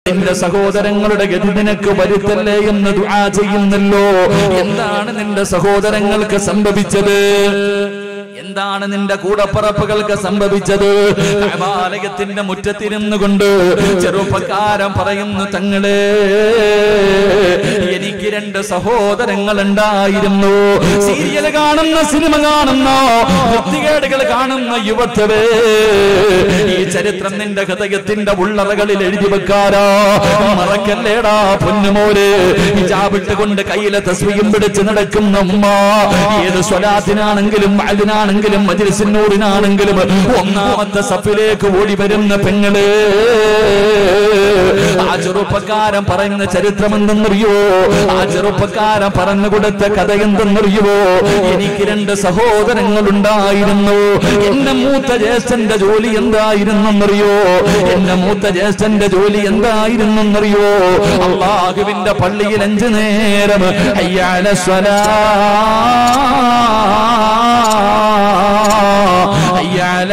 എന്റെ സഹോദരങ്ങളുടെ ഗതി നിനക്ക് വരുത്തല്ലേ എന്ന് ദുആ ചെയ്യുന്നല്ലോ എന്താണ് നിന്റെ സഹോദരങ്ങൾക്ക് സംഭവിച്ചത് എന്താണ് നിന്റെ കൂടപ്പറപ്പുകൾക്ക് സംഭവിച്ചത് കഅബാലയത്തിന്റെ മുറ്റത്തിരുന്നു കൊണ്ട് ചെറുപ്പക്കാരൻ പറയുന്നു തങ്ങളെ എനിക്ക് രണ്ട് സഹോദരങ്ങൾ ഉണ്ടായിരുന്നു സീരിയൽ കാണുന്ന സിനിമ കാണുന്ന വൃത്തികേടുകൾ കാണുന്ന യുവത്വേ ഈ ചരിത്രം നിന്റെ ഹൃദയത്തിന്റെ ഉള്ളറകളിൽ എഴുതി വെക്കാരാ മറക്കല്ലേടാ പൊന്നുമോര് ഹിജാബിട്ട് കൊണ്ട് കയ്യിലെ തസ്വിയും പിടിച്ച് നടക്കുന്ന ഉമ്മ ഏത് സ്വലാത്തിനാണെങ്കിലും അതിനാണെങ്കിലും മജിലിസിനോടിനാണെങ്കിലും ഒന്നാമത്തെ സഫിലേക്ക് ഓടി വരുന്ന പെങ്ങള് ആ ചെറുപ്പക്കാരൻ പറയുന്ന ചരിത്രം എന്തെന്നറിയോ ആ ചെറുപ്പക്കാരൻ പറഞ്ഞു കൊടുത്ത കഥ എന്തെന്നറിയോ എനിക്ക് രണ്ട് സഹോദരങ്ങൾ ഉണ്ടായിരുന്നു എന്റെ മൂത്ത ജ്യേഷ്ഠന്റെ ജോലി എന്തായിരുന്നെന്നറിയോ എന്റെ മൂത്ത ജ്യേഷ്ഠന്റെ ജോലി എന്തായിരുന്നെന്നറിയോ അള്ളാഹുവിന്റെ പള്ളിയിൽ അഞ്ചു നേരം അയ്യാല അയ്യാല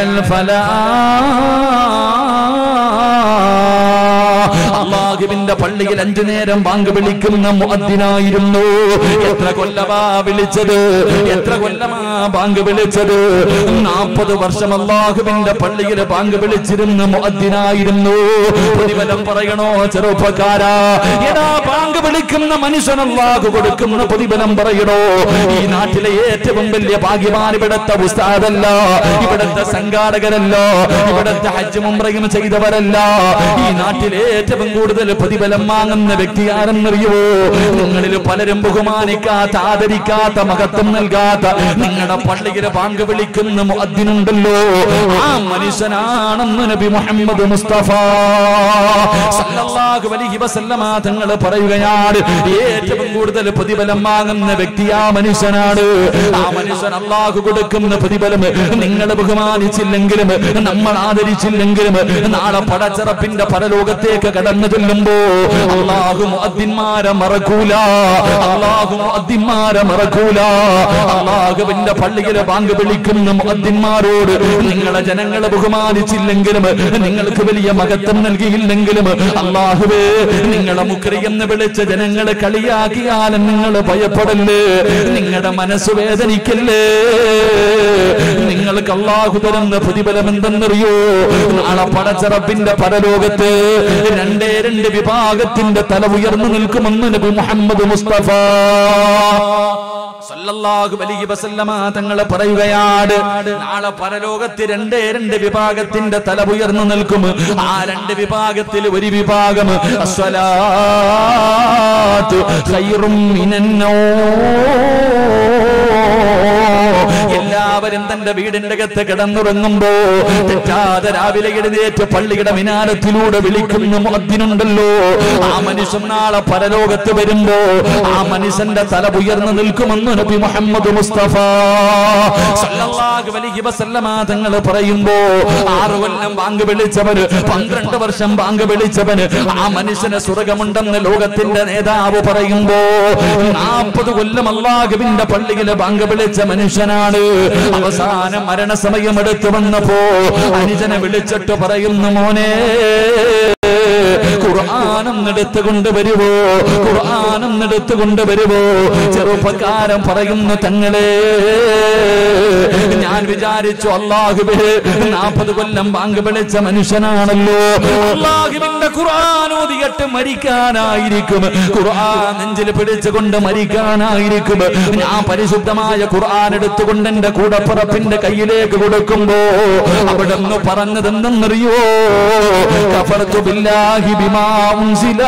അള്ളാഹുവിന്റെ പള്ളിയിൽ അഞ്ചു നേരം ബാങ്ക് വിളിക്കുന്ന മുഅദ്ദിനായിരുന്നു എത്ര കൊല്ലമാ വിളിച്ചത് എത്ര കൊല്ലമാ ബാങ്ക് വിളിച്ചത് നാൽപ്പത് വർഷം അള്ളാഹുവിന്റെ പള്ളിയിൽ ബാങ്ക് വിളിച്ചിരുന്ന മുഅദ്ദിനായിരുന്നു പ്രതിഫലം പറയണോ ചെറുപ്പക്കാരാ എടാ ബാങ്ക് വിളിക്കുന്ന മനുഷ്യൻ അള്ളാഹു കൊടുക്കുന്ന പ്രതിഫലം പറയണോ ഈ നാട്ടിലെ ഏറ്റവും വലിയ ഭാഗ്യവാൻ ഇവിടത്തെ ഉസ്താദല്ല ഇവിടത്തെ സംഘാടകരല്ല ഇവിടത്തെ ഹജ്ജ് മുംറയും ചെയ്തവരല്ല ഈ നാട്ടിലെ ഏറ്റവും കൂടുതൽ പ്രതിഫലം വാങ്ങുന്ന വ്യക്തി ആരെന്നറിയോ നിങ്ങളിൽ പലരും ബഹുമാനിക്കാത്ത ആദരിക്കാത്ത മഹത്വം നൽകാത്ത നിങ്ങളുടെ പള്ളിയിലെ ബാങ്ക് വിളിക്കുന്ന മുഅദ്ദിനുണ്ടല്ലോ ആ മനുഷ്യനാണെന്ന് നബി മുഹമ്മദ് മുസ്തഫ സല്ലല്ലാഹു അലൈഹി വസല്ലമ തങ്ങൾ പറയുകയാണ് ഏറ്റവും കൂടുതൽ പ്രതിഫലം വാങ്ങുന്ന വ്യക്തി ആ മനുഷ്യനാണ് ആ മനുഷ്യൻ അള്ളാഹു കൊടുക്കുന്ന പ്രതിഫലം നിങ്ങൾ ബഹുമാനിച്ചില്ലെങ്കിലും നമ്മൾ ആദരിച്ചില്ലെങ്കിലും നാളെ പടച്ചറപ്പിന്റെ പരലോകത്തേക്ക് കടന്നു ചെല്ലുമ്പോ അള്ളാഹു മുഅദ്ദിന്മാരെ മറക്കൂല അള്ളാഹു മുഅദ്ദിന്മാരെ മറക്കൂല അള്ളാഹുവിന്റെ പള്ളിയിലെ ബാങ്ക് വിളിക്കുന്ന മുഅദ്ദിന്മാരോട് നിങ്ങളെ ജനങ്ങളെ ബഹുമാനിച്ചില്ലെങ്കിലും നിങ്ങൾക്ക് വലിയ മഹത്വം നൽകിയില്ലെങ്കിലും അള്ളാഹുവേ നിങ്ങളെ മുക്രി എന്ന് വിളിച്ച ജനങ്ങളെ കളിയാക്കിയാലും നിങ്ങൾ ഭയപ്പെടല്ലേ നിങ്ങളുടെ മനസ്സ് വേദനിക്കല്ലേ നിങ്ങൾക്ക് അള്ളാഹു തരുന്ന പ്രതിഫലം എന്തെന്നറിയോ നാളെ പടച്ചറപ്പിന്റെ പരലോകത്ത് രണ്ടേ രണ്ട് വിഭാഗത്തിന്റെ തല ഉയർന്നു നിൽക്കുമെന്ന് നബി മുഹമ്മദ് മുസ്തഫ സല്ലല്ലാഹു അലൈഹി വസല്ലമ തങ്ങൾ പറയുകയാണ് നാളെ പരലോകത്ത് രണ്ടേ രണ്ട് വിഭാഗത്തിന്റെ തല ഉയർന്നു നിൽക്കും ആ രണ്ട് വിഭാഗത്തിൽ ഒരു വിഭാഗം അസ്വലാത്തു ഖൈറും മിനന്നോ എല്ലാവരും തന്റെ വീടിന്റെ അകത്ത് കിടന്നുറങ്ങുമ്പോ തെറ്റാതെ രാവിലെ എഴുന്നേറ്റ് പള്ളിയുടെ മിനാരത്തിലൂടെ വിളിക്കുന്ന മുഅദ്ദിനുണ്ടല്ലോ ആ മനുഷ്യൻ നാളെ പരലോകത്ത് വരുമ്പോ ആ മനുഷ്യന്റെ തല ഉയർന്നു നിൽക്കുമെന്ന് നബി മുഹമ്മദ് മുസ്തഫ സല്ലല്ലാഹു അലൈഹി വസല്ലമ തങ്ങൾ പറയുമ്പോ ആറ് കൊല്ലം ബാങ്ക് വിളിച്ചവന് പന്ത്രണ്ട് വർഷം ബാങ്ക് വിളിച്ചവന് ആ മനുഷ്യന് സ്വർഗമുണ്ടെന്ന് ലോകത്തിന്റെ നേതാവ് പറയുമ്പോ നാൽപ്പത് കൊല്ലം അള്ളാഹുവിന്റെ പള്ളിയിലെ ബാങ്ക് വിളിച്ച മനുഷ്യനാണ് അവസാനം മരണസമയം എടുത്തു വന്നപ്പോ അനുജനെ വിളിച്ചിട്ട് പറയുന്നു മോനെ ഖുർആാനം എടുത്തുകൊണ്ട് വരുവോ ഖുർആാനം എടുത്തുകൊണ്ട് വരുവോ ചെറുപ്പക്കാരൻ പറയുന്നു തങ്ങളെ ഞാൻ വിചാരിച്ചു അള്ളാഹുബേ നാൽപ്പത് കൊല്ലം ബാങ്ക് വിളിച്ച മനുഷ്യനാണല്ലോ അള്ളാഹുവിന്റെ ഖുർആൻ ഓതിയിട്ട് മരിക്കാനായിരിക്കും ഖുർആൻ നെഞ്ചിൽ പിടിച്ചുകൊണ്ട് മരിക്കാനായിരിക്കും ഞാൻ പരിശുദ്ധമായ ഖുർആൻ എടുത്തുകൊണ്ട് എന്റെ കൂടപ്പുറപ്പിന്റെ കയ്യിലേക്ക് കൊടുക്കുമ്പോ അവിടെ നിന്ന് പറഞ്ഞതെന്തെന്നറിയോ കഫർതു ബില്ലാഹി ബിമാ ഉൻസില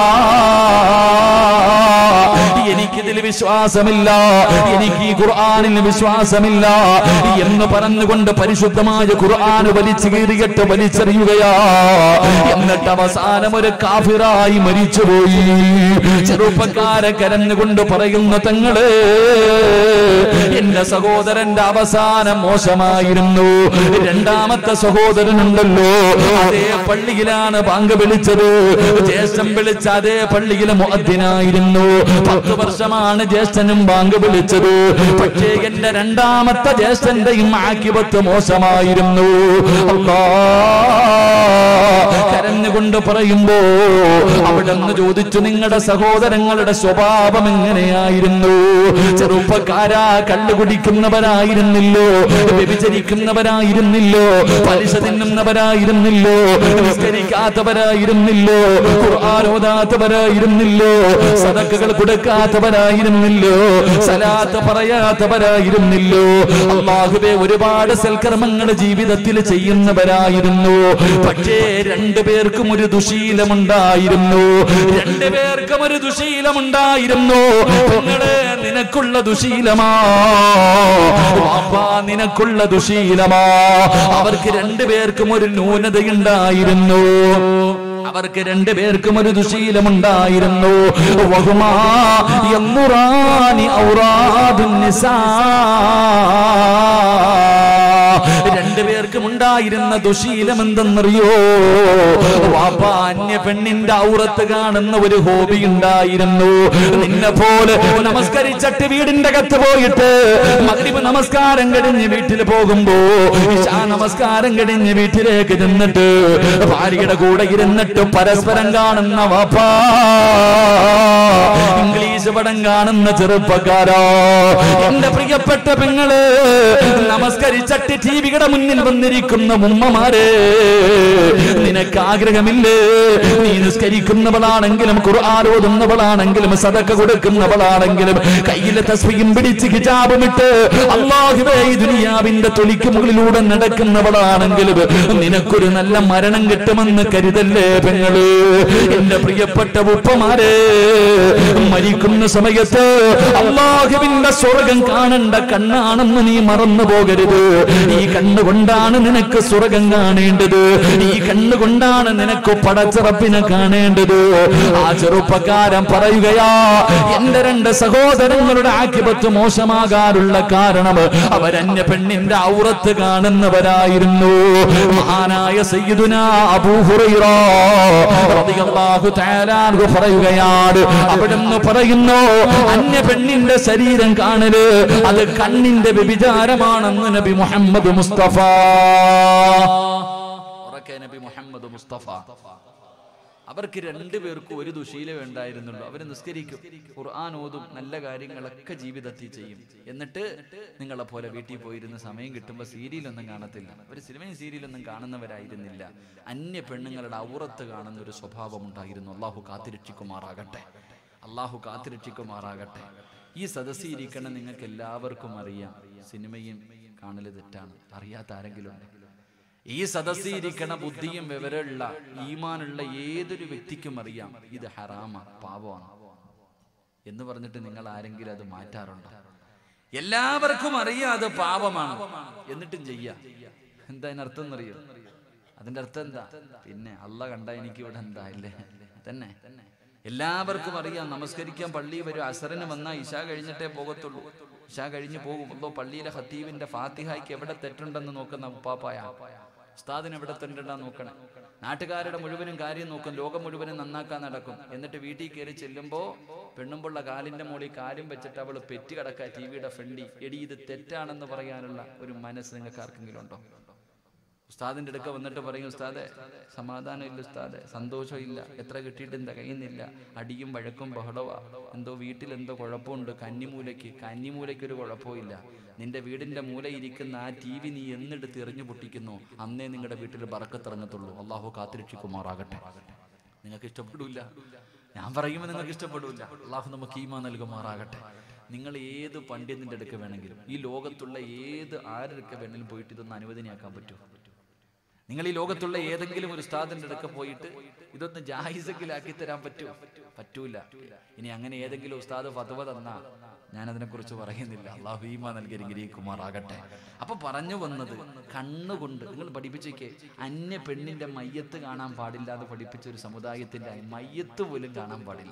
എനിക്കിതിൽ വിശ്വാസമില്ല എനിക്ക് ഈ ഖുർആനിൽ വിശ്വാസമില്ല എന്ന് പറഞ്ഞുകൊണ്ട് പരിശുദ്ധമായ ഖുർആൻ വലിച്ചു കീറിയിട്ട് വലിച്ചെറിയുകയാ എന്നിട്ട് അവസാനം ഒരു കാഫിറായി മരിച്ചുപോയി ചെറുപ്പക്കാരെ കരഞ്ഞുകൊണ്ട് പറയുന്ന തങ്ങള് എന്റെ സഹോദരന്റെ അവസാനം മോശമായിരുന്നു രണ്ടാമത്തെ സഹോദരനുണ്ടല്ലോ അതേ പള്ളിയിലാണ് ബാങ്ക് വിളിച്ചത് ജ്യേഷ്ഠം വിളിച്ച അതേ പള്ളിയിലെ മുഅദ്ദിനായിരുന്നു പത്ത് വർഷമാണ് ജ്യേഷ്ഠനും ബാങ്ക് വിളിച്ചത് പക്ഷേ എന്റെ രണ്ടാമത്തെ ജ്യേഷ്ഠന്റെയും ആക്കിപത്ത് മോശമായിരുന്നു അല്ലാ കരഞ്ഞുകൊണ്ട് പറയുമ്പോ അവിടെ നിന്ന് ചോദിച്ചു നിങ്ങളുടെ സഹോദരങ്ങളുടെ സ്വഭാവം എങ്ങനെയായിരുന്നു ചെറുപ്പക്കാരാ കള്ളു കുടിക്കുന്നവരായിരുന്നില്ലോ വ്യഭിചരിക്കുന്നവരായിരുന്നില്ലോ പലിശ തിന്നുന്നവരായിരുന്നില്ലോ നിസ്കരിക്കാത്തവരായിരുന്നില്ലോ ഖുർആാനോദാത്തവരായിരുന്നില്ലോ സദക്കുകൾ കൊടുക്കാത്തവരായിരുന്നില്ലോ സലാത്ത് പറയാത്തവരായിരുന്നില്ലോ അള്ളാഹുബെ ഒരുപാട് സൽക്കർമ്മങ്ങൾ ജീവിതത്തിൽ ചെയ്യുന്നവരായിരുന്നു പക്ഷേ രണ്ടുപേർക്കും ഒരു ദുശീലമുണ്ടായിരുന്നു രണ്ടുപേർക്കും ഒരു ദുശീലമുണ്ടായിരുന്നു പെങ്ങളെ നിനക്കുള്ള ദുശീലമാ വാപ്പാ നിനക്കുള്ള ദുശീലമാ അവർക്ക് രണ്ടുപേർക്കും ഒരു ന്യൂനതയുണ്ടായിരുന്നു അവർക്ക് രണ്ടുപേർക്കും ഒരു ദുശീലമുണ്ടായിരുന്നു വഹുമാ യമ്മുറാനി ഔറാദുൻ നിസാ രണ്ടുപേർക്കും ഉണ്ടായിരുന്ന ദുശീലം എന്തെന്നറിയോ വാപ്പ അന്യ പെണ്ണിന്റെ ഔറത്ത് കാണുന്ന ഒരു ഹോബി ഉണ്ടായിരുന്നു നിന്നെ പോലെ നമസ്കരിച്ചിട്ട് വീടിന്റെ അകത്ത് പോയിട്ട് മഗ്രിബ് നമസ്കാരം കഴിഞ്ഞ് വീട്ടിൽ പോകുമ്പോ ഇശാ നമസ്കാരം കഴിഞ്ഞ് വീട്ടിലേക്ക് ചെന്നിട്ട് ഭാര്യയുടെ കൂടെ ഇരുന്നിട്ട് പരസ്പരം കാണുന്ന വാപ്പാ ഇംഗ്ലീഷ് പടം കാണുന്ന ചെറുപ്പക്കാരോ എന്റെ പ്രിയപ്പെട്ട പെങ്ങള് നമസ്കരിച്ചിട്ട് ടിവിയുടെ മുന്നിൽ വന്നിരിക്കുന്ന ഉമ്മമാരെ നിനക്ക് ആഗ്രഹമില്ലേ നീ നിസ്കരിക്കുന്നവളാണെങ്കിലും ഖുർആാനോതുന്നവളാണെങ്കിലും സദക്ക കൊടുക്കുന്നവളാണെങ്കിലും കയ്യിലെ തസ്വിയും പിടിച്ച് ഹിജാബും ഇട്ട് അള്ളാഹുവേ ഈ ദുനിയാവിന്റെ തൊലിക്ക് മുകളിലൂടെ നടക്കുന്നവളാണെങ്കിലും നിനക്കൊരു നല്ല മരണം കിട്ടുമെന്ന് കരുതല്ലേ പെങ്ങള് എന്റെ പ്രിയപ്പെട്ട ഉപ്പമാരെ മരിക്കുന്ന സമയത്ത് അള്ളാഹുവിന്റെ സ്വർഗം കാണേണ്ട കണ്ണാണെന്ന് നീ മറന്നു പോകരുത് ഈ കണ്ണുകൊണ്ടാണ് നിനക്ക് സ്വർഗം കാണേണ്ടത് ഈ കണ്ണുകൊണ്ടാണ് നിനക്ക് പടച്ചിറപ്പിനെ കാണേണ്ടത് ആ ചെറുപ്പക്കാരൻ പറയുകയാ എന്റെ രണ്ട് സഹോദരങ്ങളുടെ ആക്കിപത്ത് മോശമാകാനുള്ള കാരണം അവരന്യ പെണ്ണിന്റെ ഔറത്ത് കാണുന്നവരായിരുന്നു മഹാനായ സയ്യിദുന അബൂ ഹുറൈറ റളിയല്ലാഹു തആല അൻഹു പറയുകയാണ് അവിടുന്ന് പറയുന്നു അന്യ പെണ്ണിന്റെ ശരീരം കാണല് അത് കണ്ണിന്റെ വ്യഭിചാരമാണെന്ന് നബി മുഹമ്മദ് മുസ്തഫ ഉറക്കെ നബി മുഹമ്മദ് മുസ്തഫ അവർക്ക് രണ്ടുപേർക്കും ഒരു ദുശീലം ഉണ്ടായിരുന്നുള്ളൂ അവർ നിസ്കരിക്കും ഖുർആൻ ഓതും നല്ല കാര്യങ്ങളൊക്കെ ജീവിതത്തിൽ ചെയ്യും എന്നിട്ട് നിങ്ങളെ പോലെ വീട്ടിൽ പോയിരുന്ന സമയം കിട്ടുമ്പോൾ സീരിയലൊന്നും കാണത്തില്ല ഒരു സിനിമയും സീരിയലൊന്നും കാണുന്നവരായിരുന്നില്ല അന്യ പെണ്ണുങ്ങളുടെ ഔറത്ത് കാണുന്ന ഒരു സ്വഭാവം ഉണ്ടായിരുന്നു അള്ളാഹു കാത്തിരക്ഷിക്കുമാറാകട്ടെ അള്ളാഹു കാത്തിരക്ഷിക്കുമാറാകട്ടെ ഈ സദസ്സിൽ ഇരിക്കണം നിങ്ങൾക്ക് എല്ലാവർക്കും അറിയാം സിനിമയും കാണല് തെറ്റാണ് അറിയാത്ത ആരെങ്കിലും ഉണ്ടോ? ഈ സദസ്സിൽ ഇരിക്കണ ബുദ്ധിയും വിവരമുള്ള ഈമാനുള്ള ഏതൊരു വ്യക്തിക്കും അറിയാം ഇത് ഹറാമ പാപമാണ് എന്ന് പറഞ്ഞിട്ട് നിങ്ങൾ ആരെങ്കിലും അത് മാറ്റാറുണ്ടോ എല്ലാവർക്കും അറിയാം അത് പാപമാണ് എന്നിട്ടും ചെയ്യാം എന്താ അതിനർത്ഥം എന്നറിയോ അതിന്റെ അർത്ഥം എന്താ പിന്നെ അല്ല കണ്ട എനിക്ക് ഇവിടെ എന്താ ഇല്ലേ തന്നെ എല്ലാവർക്കും അറിയാം നമസ്കരിക്കാൻ പള്ളി വരും അസറിന് വന്നാൽ ഇഷ കഴിഞ്ഞിട്ടേ പോകത്തുള്ളൂ ഇഷ കഴിഞ്ഞ് പോകും അതോ പള്ളിയിലെ ഹത്തീബിന്റെ ഫാത്തിഹായ്ക്ക് എവിടെ തെറ്റുണ്ടെന്ന് നോക്കുന്ന ഉപ്പാപ്പായ ഉസ്താദിന് എവിടെ തെറ്റുണ്ടെന്ന് നോക്കണേ നാട്ടുകാരുടെ മുഴുവനും കാര്യം നോക്കും ലോകം മുഴുവനും നന്നാക്കാൻ നടക്കും എന്നിട്ട് വീട്ടിൽ കയറി ചെല്ലുമ്പോ പെണ്ണുമ്പുള്ള കാലിന്റെ മുകളിൽ കാലും വെച്ചിട്ട് അവള് പെറ്റി കിടക്കുക ടി വിയുടെ ഫ്രണ്ടി എടി ഇത് തെറ്റാണെന്ന് പറയാനുള്ള ഒരു മനസ്സ് നിങ്ങൾക്ക് ആർക്കെങ്കിലും ഉണ്ടോ ഉസ്താദിന്റെ അടുക്ക വന്നിട്ട് പറയും ഉസ്താദെ സമാധാനം ഇല്ല ഉസ്താദെ സന്തോഷമില്ല എത്ര കിട്ടിയിട്ട് എന്താ കഴിയുന്നില്ല അടിയും വഴക്കും ബഹളവാ എന്തോ വീട്ടിൽ എന്തോ കുഴപ്പമുണ്ട് കന്നിമൂലയ്ക്ക് കന്നിമൂലയ്ക്ക് ഒരു കുഴപ്പമില്ല നിന്റെ വീടിന്റെ മൂലയിരിക്കുന്ന ആ ടി വി നീ എന്നിട്ട് എറിഞ്ഞു പൊട്ടിക്കുന്നു അന്നേ നിങ്ങളുടെ വീട്ടിൽ ബറക്കത്തിറങ്ങത്തുള്ളൂ അള്ളാഹു കാത്തിരക്ഷിക്കുമാറാകട്ടെ നിങ്ങൾക്ക് ഇഷ്ടപ്പെടില്ല ഞാൻ പറയുമ്പോൾ നിങ്ങൾക്ക് ഇഷ്ടപ്പെടില്ല അള്ളാഹു നമുക്ക് ഈമ നൽകുമാറാകട്ടെ നിങ്ങൾ ഏത് പണ്ഡിതന്റെ അടുക്ക വേണമെങ്കിലും ഈ ലോകത്തുള്ള ഏത് ആരടുക്ക വേണമെങ്കിലും പോയിട്ട് ഇതൊന്ന് അനുവദനയാക്കാൻ പറ്റുമോ നിങ്ങൾ ഈ ലോകത്തുള്ള ഏതെങ്കിലും ഒരു ഉസ്താദിന്റെ അടുക്ക പോയിട്ട് ഇതൊന്ന് ജാഹിസക്കിലാക്കി തരാൻ പറ്റുമോ പറ്റൂല ഇനി അങ്ങനെ ഏതെങ്കിലും ഉസ്താദ് ഫതവ തന്നാ ഞാൻ അതിനെക്കുറിച്ച് പറയുന്നില്ല അള്ളാഹു ഈമ നൽകി ഗിരിക്കുമാറാകട്ടെ അപ്പൊ പറഞ്ഞു വന്നത് കണ്ണുകൊണ്ട് നിങ്ങൾ പഠിപ്പിച്ചേക്ക് അന്യ പെണ്ണിന്റെ മയ്യത്ത് കാണാൻ പാടില്ല എന്ന് പഠിപ്പിച്ച ഒരു സമുദായത്തിന്റെ മയ്യത്ത് പോലും കാണാൻ പാടില്ല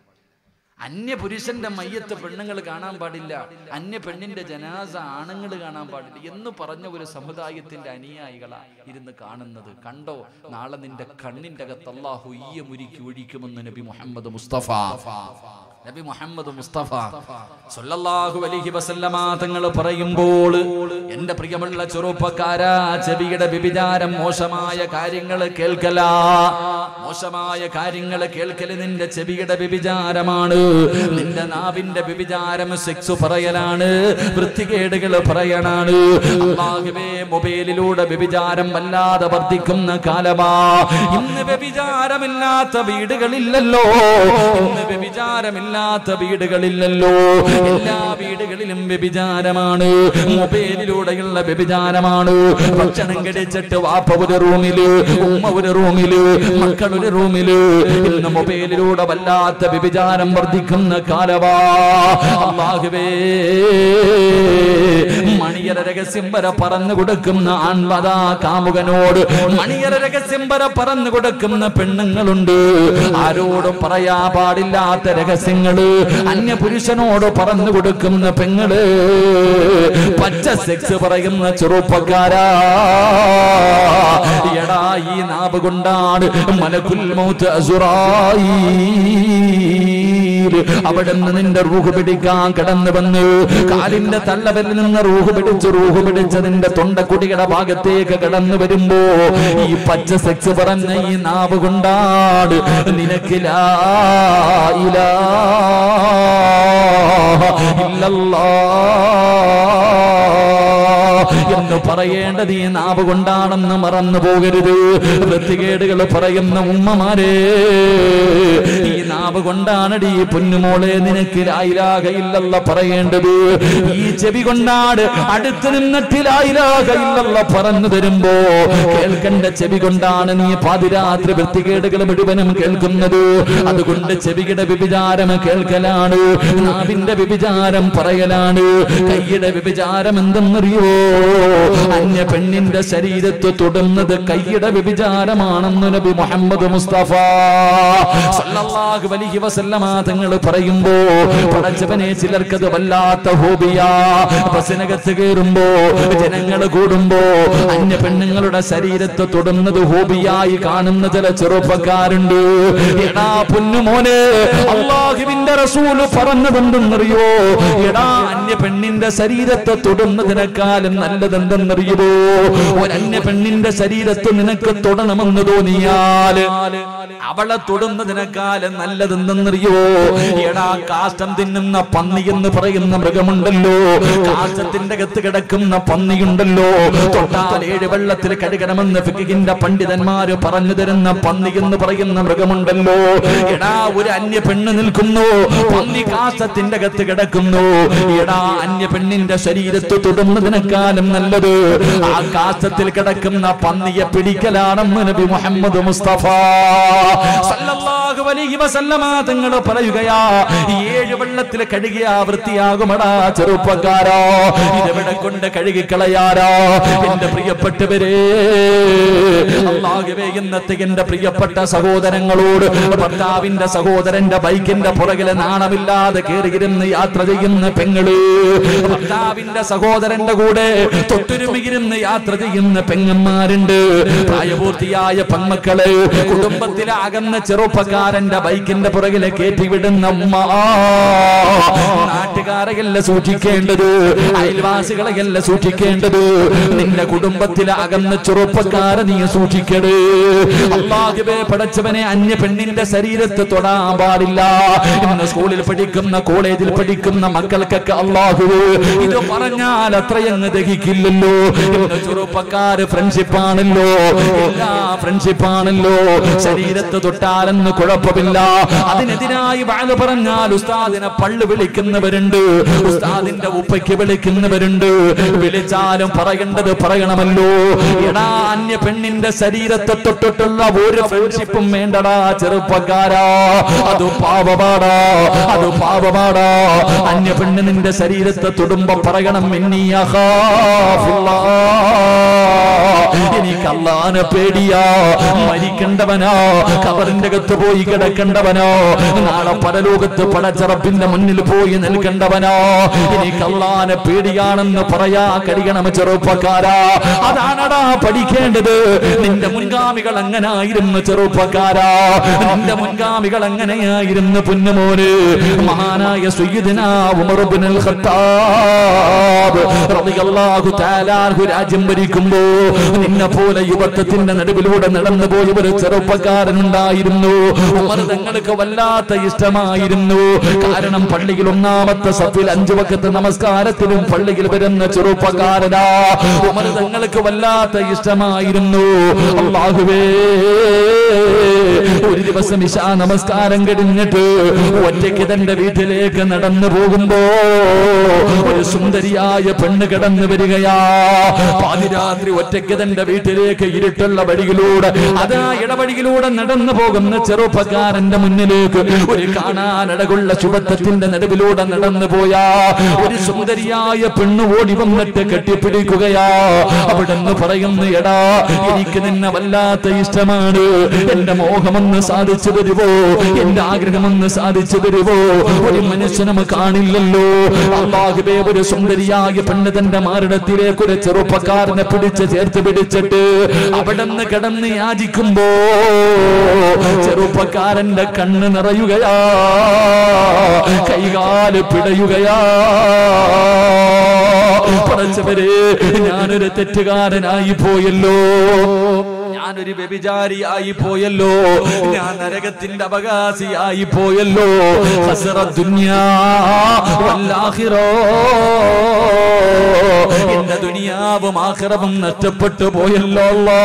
അന്യ പുരുഷന്റെ മയ്യത്ത് പെണ്ണുങ്ങൾ കാണാൻ പാടില്ല അന്യ പെണ്ണിന്റെ ജനാസ ആണുങ്ങൾ കാണാൻ പാടില്ല എന്ന് പറഞ്ഞ ഒരു സമുദായത്തിന്റെ അനുയായികളാ ഇരുന്ന് കാണുന്നത് കണ്ടോ നാളെ നിന്റെ കണ്ണിന്റെ അകത്ത് അള്ളാഹു ഈയ മുരുക്കി ഒഴിക്കുമെന്ന് നബി മുഹമ്മദ് മുസ്തഫ നബി മുഹമ്മദ് മുസ്തഫ സല്ലല്ലാഹു അലൈഹി വസല്ലമ തങ്ങൾ പറയുമ്പോൾ എന്റെ പ്രിയമുള്ള ചെറുപ്പക്കാരാ ചെവിയുടെ വ്യഭിചാരം മോശമായ കാര്യങ്ങൾ കേൾക്കല മോശമായ കാര്യങ്ങൾ കേൾക്കല് നിന്റെ ചെവിയുടെ വ്യഭിചാരമാണ് നിന്റെ നാവിന്റെ വ്യഭിചാരം സെക്സ് പറയലാണ് വൃത്തികേടുകൾ പറയണാണ് അള്ളാഹുവേ മൊബൈലിലൂടെ വ്യഭിചാരം വല്ലാതെ വർദ്ധിക്കുന്ന കാലമാ ഇന്ന് വ്യഭിചാരമില്ലാത്ത വീടുകളില്ലല്ലോ ഇന്ന് വ്യഭിചാരമില്ലാത്ത വീടുകളില്ലല്ലോ എല്ലാ വീടുകളിലും വ്യഭിചാരമാണ് മൊബൈലിലൂടെയുള്ള വ്യഭിചാരമാണ് ഭക്ഷണം കഴിച്ചിട്ട് വാപ്പ ഒരു റൂമില് ഉമ്മ ഒരു റൂമില് മക്കൾ ഒരു റൂമില് ഇന്ന് മൊബൈലിലൂടെ വല്ലാത്ത വ്യഭിചാരം വർദ്ധിക്കുന്ന കാലവാ അള്ളാഹുവേ മണിയര രഹസ്യം വരെ പറഞ്ഞു കൊടുക്കുന്ന ആൺമതാ കാമുകനോട് മണിയര രഹസ്യം വരെ പറഞ്ഞു കൊടുക്കുന്ന പെണ്ണുങ്ങളുണ്ട് ആരോടും പറയാ പാടില്ലാത്ത രഹസ്യങ്ങള് അന്യ പുരുഷനോട് പറഞ്ഞു കൊടുക്കുന്ന പെങ്ങള് പച്ച സെക്സ് പറയുന്ന ചെറുപ്പക്കാരാ എടാ ഈ നാവ് കൊണ്ടാണ് മലകുൽ മൗത്ത് അസുറായി അവിടെ നിന്ന് നിന്റെ റൂഹ് പിടിക്കാൻ കടന്നു വന്ന് കാലിന്റെ തള്ളവരിൽ നിന്ന് റൂഹ് പിടിച്ച് റൂഹ് പിടിച്ച് നിന്റെ തൊണ്ടക്കുടിയുടെ ഭാഗത്തേക്ക് കടന്നു വരുമ്പോ ഈ പച്ച സെക്സ് പറഞ്ഞ ഈ നാവ് കൊണ്ടാണ് നിനക്ക് ലാ ഇലാഹ ഇല്ലല്ലാഹ് എന്ന് പറയേണ്ടത് ഈ നാവ് കൊണ്ടാണെന്ന് മറന്നു പോകരുത് വൃത്തികേടുകൾ പറയുന്ന ഉമ്മമാരെ ഈ നാവ് കൊണ്ടാണടി ഈ പൊന്നുമോളെ നിനക്ക് ലായിലാകയില്ലല്ല പറയേണ്ടത് ഈ ചെവി കൊണ്ടാണ് അടുത്ത് നിന്നിട്ട് ലായിലാകയില്ലല്ല പറഞ്ഞു തരുമ്പോ കേൾക്കേണ്ട ചെവി കൊണ്ടാണ് നീ പാതിരാത്രി വൃത്തികേടുകൾ മുഴുവനും കേൾക്കുന്നത് അതുകൊണ്ട് ചെവിയുടെ വ്യഭിചാരം കേൾക്കലാണ് നാവിന്റെ വ്യഭിചാരം പറയലാണ് കൈയുടെ വ്യഭിചാരം എന്തെന്നറിയോ അന്യ പെണ്ണിന്റെ ശരീരത്ത് തൊടുന്നത് കൈയുടെ വ്യഭിചാരമാണെന്ന് നബി മുഹമ്മദ് മുസ്തഫ സല്ലല്ലാഹു അലൈഹി വസല്ലമ തങ്ങൾ പറയുമ്പോ പടച്ചവനെ ചിലർക്കത് വല്ലാത്ത ഹോബിയാ ബസ്സിനകത്ത് കയറുമ്പോ ജനങ്ങൾ കൂടുമ്പോ അന്യ പെണ്ണുങ്ങളുടെ ശരീരത്ത് തൊടുന്നത് ഹോബിയായി കാണുന്ന ചില ചെറുപ്പക്കാരുണ്ട് എടാ പൊന്നുമോനെ അള്ളാഹുവിന്റെ റസൂല് പറഞ്ഞതെന്തെന്നറിയോ എടാ അന്യ പെണ്ണിന്റെ ശരീരത്തെ തൊടുന്നതിനേക്കാളും നല്ലതെന്തെന്നറിയുമോ ഒരന്യ പെണ്ണിന്റെ ശരീരത്ത് നിനക്ക് തൊടണമെന്ന് തോന്നിയാല് അവളെ തൊടുന്നതിനേക്കാളും നല്ലതെന്തെന്നറിയോ എടാ കാഷ്ടം തിന്നുന്ന പന്നി എന്ന് പറയുന്ന മൃഗമുണ്ടല്ലോ കാഷ്ടത്തിന്റെ അകത്ത് കിടക്കുന്ന പന്നിയുണ്ടല്ലോ തൊട്ടാൽ ഏഴ് വെള്ളത്തിൽ കഴുകണമെന്ന് ഫിഖിന്റെ പണ്ഡിതന്മാര് പറഞ്ഞു തരുന്ന പന്നി എന്ന് പറയുന്ന മൃഗമുണ്ടല്ലോ എടാ ഒരു അന്യ പെണ്ണ് നിൽക്കുന്നു പന്നി കാഷ്ടത്തിന്റെ അകത്ത് കിടക്കുന്നു എടാ അന്യ പെണ്ണിന്റെ ശരീരത്ത് തൊടുന്നതിനേക്കാളും നല്ലത് ആ കാഷ്ടത്തിൽ കിടക്കുന്ന പന്നിയെ പിടിക്കലാണെന്ന് നബി മുഹമ്മദ് മുസ്തഫ സല്ലല്ലാഹു അലൈഹി വസല്ലമ തങ്ങൾ പറയുകയാ ഈ ഏഴ് വെള്ളത്തിൽ കഴുകിയ വൃത്തിയാകുമടാ ചെറുപ്പക്കാരോ ഇതെവിടെ കൊണ്ട് കഴുകിക്കളയാരോ എന്റെ പ്രിയപ്പെട്ടവരെ അള്ളാഹുവേ ഇന്നത്തെ എന്റെ പ്രിയപ്പെട്ട സഹോദരങ്ങളോട് ഭർത്താവിന്റെ സഹോദരന്റെ ബൈക്കിന്റെ പുറകിലെ നാണമില്ലാതെ കയറിയിരുന്ന് യാത്ര ചെയ്യുന്ന പെങ്ങള് ഭർത്താവിന്റെ സഹോദരന്റെ കൂടെ തൊട്ടുരുമിയിരുന്ന് യാത്ര ചെയ്യുന്ന പെങ്ങന്മാരുണ്ട് പ്രായപൂർത്തിയായ പെൺമക്കള് കുടുംബത്തിലെ അകന്ന ചെറുപ്പക്കാരന്റെ ബൈക്കിന്റെ പുറകിലെ കയറ്റിവിടുന്ന ഉമ്മ നാട്ടുകാരെയല്ല സൂക്ഷിക്കേണ്ടത് അയൽവാസികളെയല്ല സൂക്ഷിക്കേണ്ടത് നിന്റെ കുടുംബത്തിലെ അകന്ന ചെറുപ്പക്കാരെ നീ സൂക്ഷിക്കണേ അള്ളാഹുവേ പടച്ചവനെ അന്യ പെണ്ണിന്റെ ശരീരത്ത് തൊടാൻ പാടില്ല ഇന്ന് സ്കൂളിൽ പഠിക്കുന്ന കോളേജിൽ പഠിക്കുന്ന മക്കൾക്കൊക്കെ അള്ളാഹു ഇത് പറഞ്ഞാൽ അത്രയങ്ങ് ദഹിക്കില്ലല്ലോ ഇന്ന് ചെറുപ്പക്കാര് ഫ്രണ്ട്ഷിപ്പാണല്ലോ എല്ലാ ഫ്രണ്ട്ഷിപ്പാണല്ലോ ശരീരത്ത് തൊട്ടാലെന്ന് കുഴപ്പമില്ല അതിനെതിരായി വാഴ പറഞ്ഞാൽ ഉസ്താദിനെ പള്ളു വിളിക്കുന്നവരുണ്ട് ഉസ്താദിന്റെ ഉപ്പയ്ക്ക് വിളിക്കുന്നവരുണ്ട് വിളിച്ചാലും പറയേണ്ടത് പറയണമല്ലോ എടാ അന്യ പെണ്ണിന്റെ ശരീരത്തെ തൊട്ടിട്ടുള്ള ഒരു ഫ്രണ്ട്ഷിപ്പും വേണ്ടടാ ചെറുപ്പക്കാരാ അത് പാപപാടാ അത് പാപപാടാ അന്യ പെണ്ണ് നിന്റെ ശരീരത്തെ തൊടുമ്പോ പറയണം മിന്നിയ എനിക്ക് അള്ളാനെ പേടിയാ മരിക്കണ്ടവനോ കബറിന്റെ അകത്ത് പോയി കിടക്കണ്ടവനോ നാളെ പരലോകത്ത് പടച്ചറപ്പിന്റെ മുന്നിൽ പോയി നിൽക്കേണ്ടവനോ എനിക്ക് അള്ളാനെ പേടിയാണെന്ന് പറയാ കഴിയണം ചെറുപ്പക്കാരാ അതാണടാ പഠിക്കേണ്ടത് നിന്റെ മുൻഗാമികൾ അങ്ങനായിരുന്നു ചെറുപ്പക്കാരാ നിന്റെ മുൻഗാമികൾ അങ്ങനെയായിരുന്നു പൊന്നുമോന് മഹാനായ സയ്യിദിന ഉമർ ഇബ്നുൽ ഖത്താബ് റളിയല്ലാഹു തആല അൻഹു രാജ്യം ഭരിക്കുമ്പോ നിന്നെ പോലെ യുവത്വത്തിന്റെ നടുവിലൂടെ നടന്നു പോയ ഒരു ചെറുപ്പക്കാരൻ ഉണ്ടായിരുന്നു ഉമർ തങ്ങൾക്ക് വല്ലാത്ത ഇഷ്ടമായിരുന്നു കാരണം പള്ളിയിൽ ഒന്നാമത്തെ സഫിൽ അഞ്ചു വക്കത്ത് നമസ്കാരത്തിലും പള്ളിയിൽ വരുന്ന ചെറുപ്പക്കാരനാ ഉമർ തങ്ങൾക്ക് വല്ലാത്ത ഇഷ്ടമായിരുന്നു അള്ളാഹുവേ ഒരു ദിവസം ഇശാ നമസ്കാരം കഴിഞ്ഞിട്ട് ഒറ്റയ്ക്ക് തന്റെ വീട്ടിലേക്ക് നടന്നു പോകുമ്പോ ഒരു സുന്ദരിയായ പെണ്ണ് കടന്നു വരികയാ പാതിരാത്രി ഒറ്റയ്ക്ക് തന്റെ വീട്ടിലേക്ക് ഇരുട്ടുള്ള വഴിയിലൂടെ അതാ ഇടവഴിയിലൂടെ നടന്നു പോകുന്ന ചെറുപ്പക്കാരന്റെ മുന്നിലേക്ക് ഒരു കാണാനടകുള്ള ശുഭത്വത്തിന്റെ നടുവിലൂടെ നടന്നു പോയാ ഒരു സുന്ദരിയായ പെണ്ണ് ഓടി വന്നിട്ട് കെട്ടിപ്പിടിക്കുകയാ അവിടെന്ന് പറയുന്നു എടാ എനിക്ക് നിന്നെ വല്ലാത്ത ഇഷ്ടമാണ് എന്റെ മോഹമൊന്ന് സാധിച്ചു തരുവോ എന്റെ ആഗ്രഹമൊന്ന് സാധിച്ചു തരുവോ ഒരു മനുഷ്യനും കാണില്ലല്ലോ അള്ളാഹുബേ ഒരു സുന്ദരിയായ പെണ്ണ് തന്റെ മാറിടത്തിലേക്ക് ഒരു ചെറുപ്പക്കാരനെ പിടിച്ച് ചേർത്ത് പിടിച്ചിട്ട് അവിടെന്ന് കിടന്ന് യാചിക്കുമ്പോ ചെറുപ്പക്കാരന്റെ കണ്ണ് നിറയുകയാ കൈകാല് പിടയുകയാ പറച്ചവരെ ഞാനൊരു തെറ്റുകാരനായി പോയല്ലോ ഞാനൊരു വ്യഭിചാരിയായി പോയല്ലോ ഞാൻ നരകത്തിന്റെ അവകാശിയായി പോയല്ലോ ഹസറ ദുനിയാ വല്ലാഹിറോ എന്റെ ദുനിയാവും ആഖിറവും നഷ്ടപ്പെട്ടു പോയല്ലോ അല്ലാ.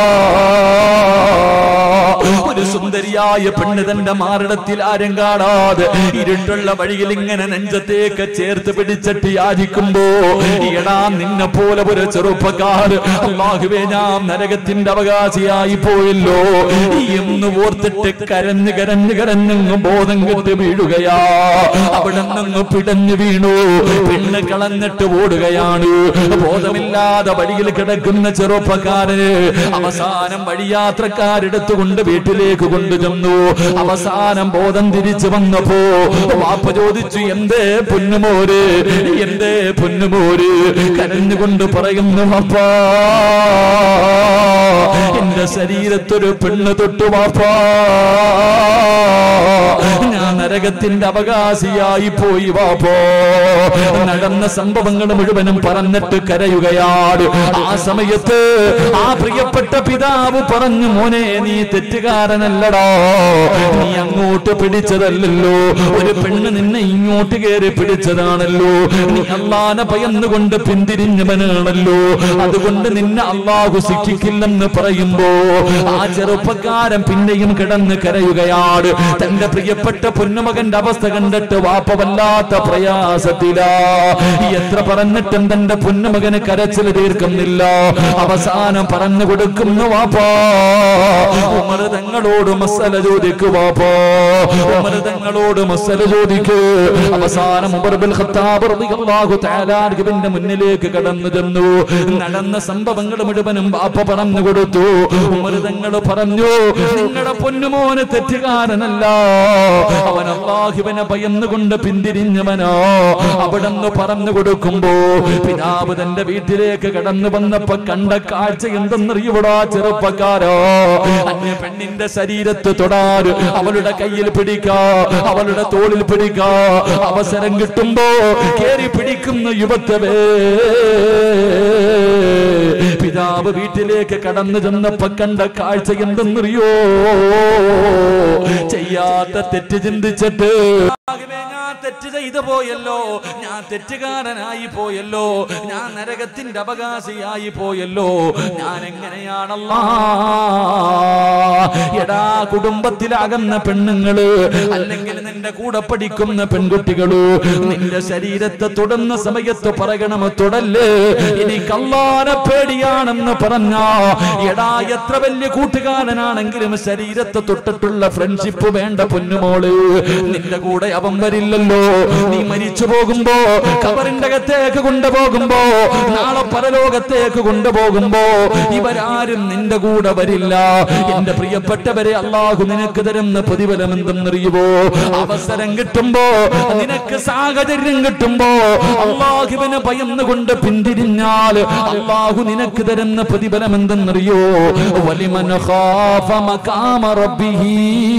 ഒരു സുന്ദരിയായ പെണ്ണ് തന്റെ മാറിടത്തിൽ ആരും കാണാതെ ഇരുട്ടുള്ള വഴിയിൽ ഇങ്ങനെ നെഞ്ചത്തേക്ക് ചേർത്ത് പിടിച്ചിട്ട് യാചിക്കുമ്പോ എടാ നിന്നെ പോലെ ഒരു ചെറുപ്പക്കാർ അള്ളാഹുവേ ഞാൻ നരകത്തിന്റെ അവകാശിയായി പോയല്ലോ എന്ന് ഓർത്തിട്ട് കരഞ്ഞു കരഞ്ഞു കരഞ്ഞങ്ങ് ബോധം കെട്ട് വീഴുകയാ അവിടെ നിന്ന് പിടഞ്ഞു വീണു പെണ്ണ് കളഞ്ഞിട്ട് ഓടുകയാണ് ബോധമില്ലാതെ വഴിയിൽ കിടക്കുന്ന ചെറുപ്പക്കാരന് അവസാനം വഴിയാത്രക്കാരെടുത്തുകൊണ്ട് വീട്ടിലേക്ക് കൊണ്ടുചെന്നു അവസാനം ബോധം തിരിച്ചു വന്നപ്പോ വാപ്പ ചോദിച്ചു എന്തേ പൊന്നുമോര് എന്തേ പൊന്നുമോര് കരഞ്ഞുകൊണ്ട് പറയുന്നു അപ്പാ എന്റെ ശരീരത്തൊരു പെണ്ണ് തൊട്ടു വാപ്പാ ഞാൻ നരകത്തിന്റെ അവകാശിയായി പോയി വാപ്പോ നടന്ന സംഭവങ്ങൾ മുഴുവനും പറഞ്ഞിട്ട് കരയുകയാണ് ആ സമയത്ത് ആ പ്രിയപ്പെട്ട പിതാവ് പറഞ്ഞു മോനെ നീ തെറ്റുകാരനല്ലടോ നീ അങ്ങോട്ട് പിടിച്ചതല്ലല്ലോ ഒരു പെണ്ണ് നിന്നെ ഇങ്ങോട്ട് കയറി പിടിച്ചതാണല്ലോ നീ അള്ളാനെ ഭയന്നുകൊണ്ട് പിന്തിരിഞ്ഞവനാണല്ലോ അതുകൊണ്ട് നിന്നെ അള്ളാഹു ശിക്ഷിക്കില്ലെന്ന് പറയുമ്പോ ആ ചെറുപ്പക്കാരൻ പിന്നെയും കിടന്ന് കരയുകയാണ് തന്റെ പ്രിയപ്പെട്ട പൊന്നുമകന്റെ അവസ്ഥ കണ്ടിട്ട് വാപ്പ വല്ലാത്ത പ്രയാസത്തിലാ എത്ര പറഞ്ഞിട്ടും തന്റെ പൊന്നുമകന് കരച്ചിൽ തീർക്കുന്നില്ല അവസാനം പറഞ്ഞു കൊടുക്കുന്നു വാപ്പാ ഉമർ തങ്ങളോട് മസല ചോദിക്കു വാപ്പാ ഉമർ തങ്ങളോട് മസല ചോദിക്കൂ അവസാനം ഉമർ ബിൽ ഖത്താബ് റളിയല്ലാഹു തആല അൻഹുവിന്റെ മുന്നിലേക്ക് കടന്നു ചെന്നു നടന്ന സംഭവങ്ങൾ മുഴുവനും വാപ്പ പറഞ്ഞു കൊടുത്തു ഉമർ തങ്ങൾ പറഞ്ഞു നിങ്ങളുടെ പൊന്നുമോന് തെറ്റുകാരനല്ല അവൻ അള്ളാഹുവിനെ ഭയന്നുകൊണ്ട് പിന്തിരിഞ്ഞവനോ അവിടെന്ന് പറഞ്ഞു കൊടുക്കുമ്പോ പിതാവ് തന്റെ വീട്ടിലേക്ക് കടന്നു വന്നപ്പോ കണ്ട കാഴ്ച എന്തെന്നറിയൂടാ ചെറുപ്പക്കാരോ അന്യ പെണ്ണിന്റെ ശരീരത്ത് തൊടാറ് അവളുടെ കയ്യിൽ പിടിക്കാ അവളുടെ തോളിൽ പിടിക്കാ അവസരം കിട്ടുമ്പോ കേറി പിടിക്കുന്ന യുവത്വവേ പിതാവ് വീട്ടിലേക്ക് കടന്നു ചെന്നപ്പോ കണ്ട കാഴ്ച എന്തെന്നറിയോ ചെയ്യാത്ത തെറ്റ് ചിന്തിച്ചിട്ട് ആകവേ ഞാൻ തെറ്റ് ചെയ്തു പോയല്ലോ ഞാൻ തെറ്റുകാരനായി പോയല്ലോ ഞാൻ നരകത്തിന്റെ അവകാശിയായി പോയല്ലോ ഞാൻ എങ്ങനെയാണല്ലോ എടാ കുടുംബത്തിലാകുന്ന പെണ്ണുങ്ങള് അല്ലെങ്കിൽ നിന്റെ കൂടെ പഠിക്കുന്ന പെൺകുട്ടികള് നിന്റെ ശരീരത്തെ തൊടുന്ന സമയത്ത് പറയണം തൊടല്ലേ ഇനി കള്ളാനെ പേടിയാണ് ഭാര്യയാണെന്ന് പറഞ്ഞ എടാ എത്ര വലിയ കൂട്ടുകാരനാണെങ്കിലും ശരീരത്തെ തൊട്ടിട്ടുള്ള ഫ്രണ്ട്ഷിപ്പ് വേണ്ട പൊന്നുമോള് നിന്റെ കൂടെ അവൻ വരില്ലല്ലോ നീ മരിച്ചു പോകുമ്പോ കബറിന്റെ അകത്തേക്ക് കൊണ്ടുപോകുമ്പോ നാളെ പരലോകത്തേക്ക് കൊണ്ടുപോകുമ്പോ ഇവരാരും നിന്റെ കൂടെ വരില്ല എന്റെ പ്രിയപ്പെട്ടവരെ അള്ളാഹു നിനക്ക് തരുന്ന പ്രതിഫലം എന്തെന്നറിയുവോ അവസരം കിട്ടുമ്പോ നിനക്ക് സാഹചര്യം കിട്ടുമ്പോ അള്ളാഹുവിന് ഭയന്നുകൊണ്ട് പിന്തിരിഞ്ഞാൽ അള്ളാഹു നിനക്ക് തരുന്ന പ്രതിഫലം എന്തെന്നറിയോ വലിമൻ ഖാഫ മഖാമ റബ്ബിഹി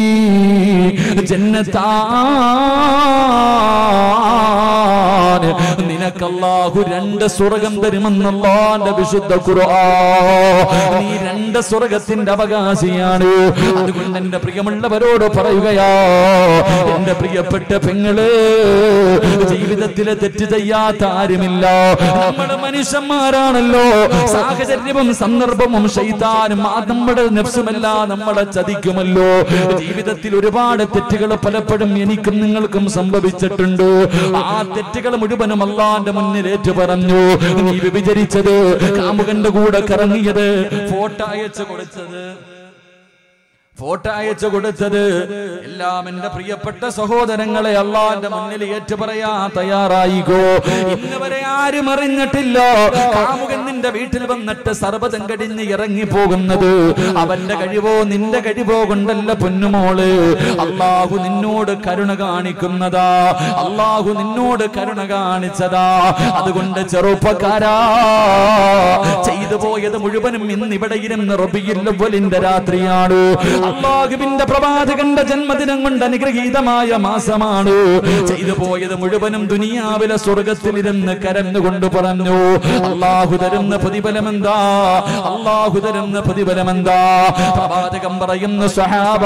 ജന്നത്താൻ നിനക്ക് അള്ളാഹു രണ്ട് സ്വർഗം തരുമെന്നല്ലാന്റെ വിശുദ്ധ ഖുർആ നീ രണ്ട് സ്വർഗത്തിന്റെ അവകാശിയാണ് അതുകൊണ്ട് എന്റെ പ്രിയമുള്ളവരോട് പറയുകയാ എന്റെ പ്രിയപ്പെട്ട പെങ്ങള് ജീവിതത്തിലെ തെറ്റ് ചെയ്യാത്ത ആരുമില്ല നമ്മുടെ മനുഷ്യന്മാരാണല്ലോ സാഹചര്യവും സന്ദർഭവും ശൈതാനും ആ നമ്മുടെ നഫ്സുമല്ല നമ്മളെ ചതിക്കുമല്ലോ ജീവിതത്തിൽ ഒരുപാട് തെറ്റുകൾ പലപ്പോഴും എനിക്കും നിങ്ങൾക്കും സംഭവിച്ചിട്ടുണ്ട് ആ തെറ്റുകൾ മുഴുവനും അള്ളാന്റെ മുന്നിൽ ഏറ്റു പറഞ്ഞു നീ വിഭജിച്ചത് കാമുകന്റെ കൂടെ കറങ്ങിയത് ഫോട്ടോ അയച്ചു കൊടുത്തത് ഫോട്ടോ അയച്ചു കൊടുത്തത് എല്ലാം എന്റെ പ്രിയപ്പെട്ട സഹോദരങ്ങളെ അള്ളാന്റെ മുന്നിൽ ഏറ്റു പറയാ തയ്യാറായിക്കോ ഇന്ന് വരെ ആരും അറിഞ്ഞിട്ടില്ല കാമുകൻ നിന്റെ വീട്ടിൽ വന്നിട്ട് സർവ്വതം കടിഞ്ഞ് ഇറങ്ങി പോകുന്നത് അവന്റെ കഴിവോ നിന്റെ കഴിവോ കൊണ്ടല്ല പൊന്നുമോള് അള്ളാഹു നിന്നോട് കരുണ കാണിക്കുന്നതാ അള്ളാഹു നിന്നോട് കരുണ കാണിച്ചതാ അതുകൊണ്ട് ചെറുപ്പക്കാരാ ചെയ്തു പോയത് മുഴുവനും ഇന്ന് ഇവിടെ ഇരുന്ന് റബിയില്ലവലിന്റെ രാത്രിയാണ് അള്ളാഹുവിന്റെ പ്രവാചകന്റെ ജന്മദിനം കൊണ്ട് അനുഗ്രഹീതമായ മാസമാണ് ചെയ്തു പോയത് മുഴുവനും ദുനിയാവിലെ സ്വർഗത്തിലിരുന്ന് കരന്നുകൊണ്ട് പറഞ്ഞു അള്ളാഹു തരുന്ന പ്രതിഫലം എന്താ അള്ളാഹു തരുന്ന പ്രതിഫലം എന്താ പ്രവാചകം പറയുന്നു സഹാബ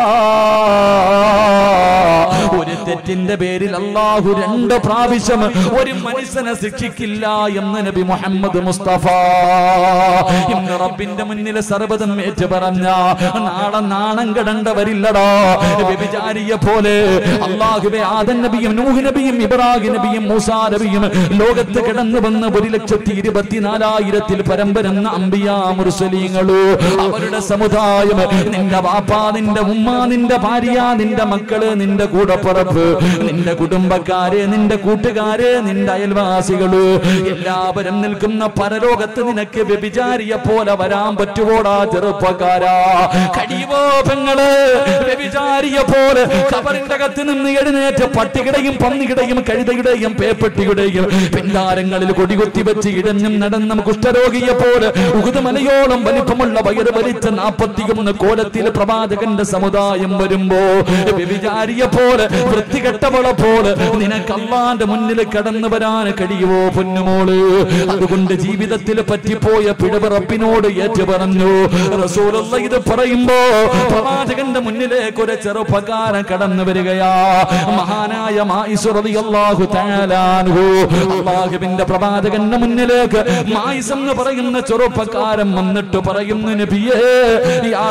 ഒരു തെറ്റിന്റെ പേരിൽ അള്ളാഹു രണ്ട് പ്രാവശ്യം ഒരു മനുഷ്യനെ ശിക്ഷിക്കില്ല എന്ന് നബി മുഹമ്മദ് മുസ്തഫ ഇന്ന് റബ്ബിന്റെ മുന്നിൽ സർവ്വതം ഏറ്റു പറഞ്ഞ നാളെ നാണം കടണ്ടവരില്ലടാ വ്യഭിചാരിയെ പോലെ അള്ളാഹുവെ ആദൻ നബിയും നൂഹ് നബിയും ഇബ്രാഹിം നബിയും മൂസാ നബിയും ലോകത്ത് കിടന്നു വന്ന ഒരു ലക്ഷത്തി ഇരുപത്തിനാലായിരത്തിൽ പരമ്പരന്ന അമ്പിയാ മുർസലീങ്ങളു അവരുടെ സമുദായം നിന്റെ വാപ്പ നിന്റെ ഉമ്മ നിന്റെ ഭാര്യ നിന്റെ മക്കള് നിന്റെ കൂടപ്പുറപ്പ് നിന്റെ കുടുംബക്കാര് നിന്റെ കൂട്ടുകാര് നിന്റെ അയൽവാസികള് എല്ലാവരും നിൽക്കുന്ന പരലോകത്ത് നിനക്ക് വ്യഭിചാരിയെ പോലെ വരാൻ പറ്റുവോടാ ചെറുപ്പക്കാരാ കഴിയുമോ പെങ്ങള് വ്യഭിചാരിയെ പോലെ കബറിന്റെ അകത്ത് നിന്ന് എഴുന്നേറ്റ് പട്ടിയുടെയും പന്നിയുടെയും കഴുതയുടെയും പേപ്പട്ടിയുടെയും പിന്താരങ്ങളിൽ കൊടികുത്തി വെച്ച് ഇടഞ്ഞും നടന്നും കുഷ്ഠരോഗിയെ പോലെ ഉകുതമലയോളം വലിപ്പമുള്ള വയറ് വലിച്ച നാപ്പത്തിയൊന്ന് കോലത്തിൽ പ്രവാചകന്റെ സമുദായം വരുമ്പോ വ്യഭിചാരിയെ പോലെ വൃത്തികെട്ടവളെ പോലെ നിനക്ക് അള്ളാന്റെ മുന്നിൽ കടന്നു വരാൻ കഴിയുമോ പൊന്നുമോള് അതുകൊണ്ട് ജീവിതത്തിൽ പറ്റിപ്പോയ പിഴവിറപ്പിനോട് ഏറ്റു പറഞ്ഞു റസൂലുള്ള ഇത് പറയുമ്പോ പ്രവാചകന്റെ മുന്നിലേക്ക് ഒരു ചെറുപ്പക്കാരൻ കടന്നു വരികയാ മഹാനായ മായിസ് റളിയല്ലാഹു തആല അൻഹു അള്ളാഹുവിന്റെ പ്രവാചകന്റെ മുന്നിലേക്ക് മായിസ് എന്ന് പറയുന്ന ചെറുപ്പക്കാരൻ വന്നിട്ട് പറയുന്നു നബിയേ യാ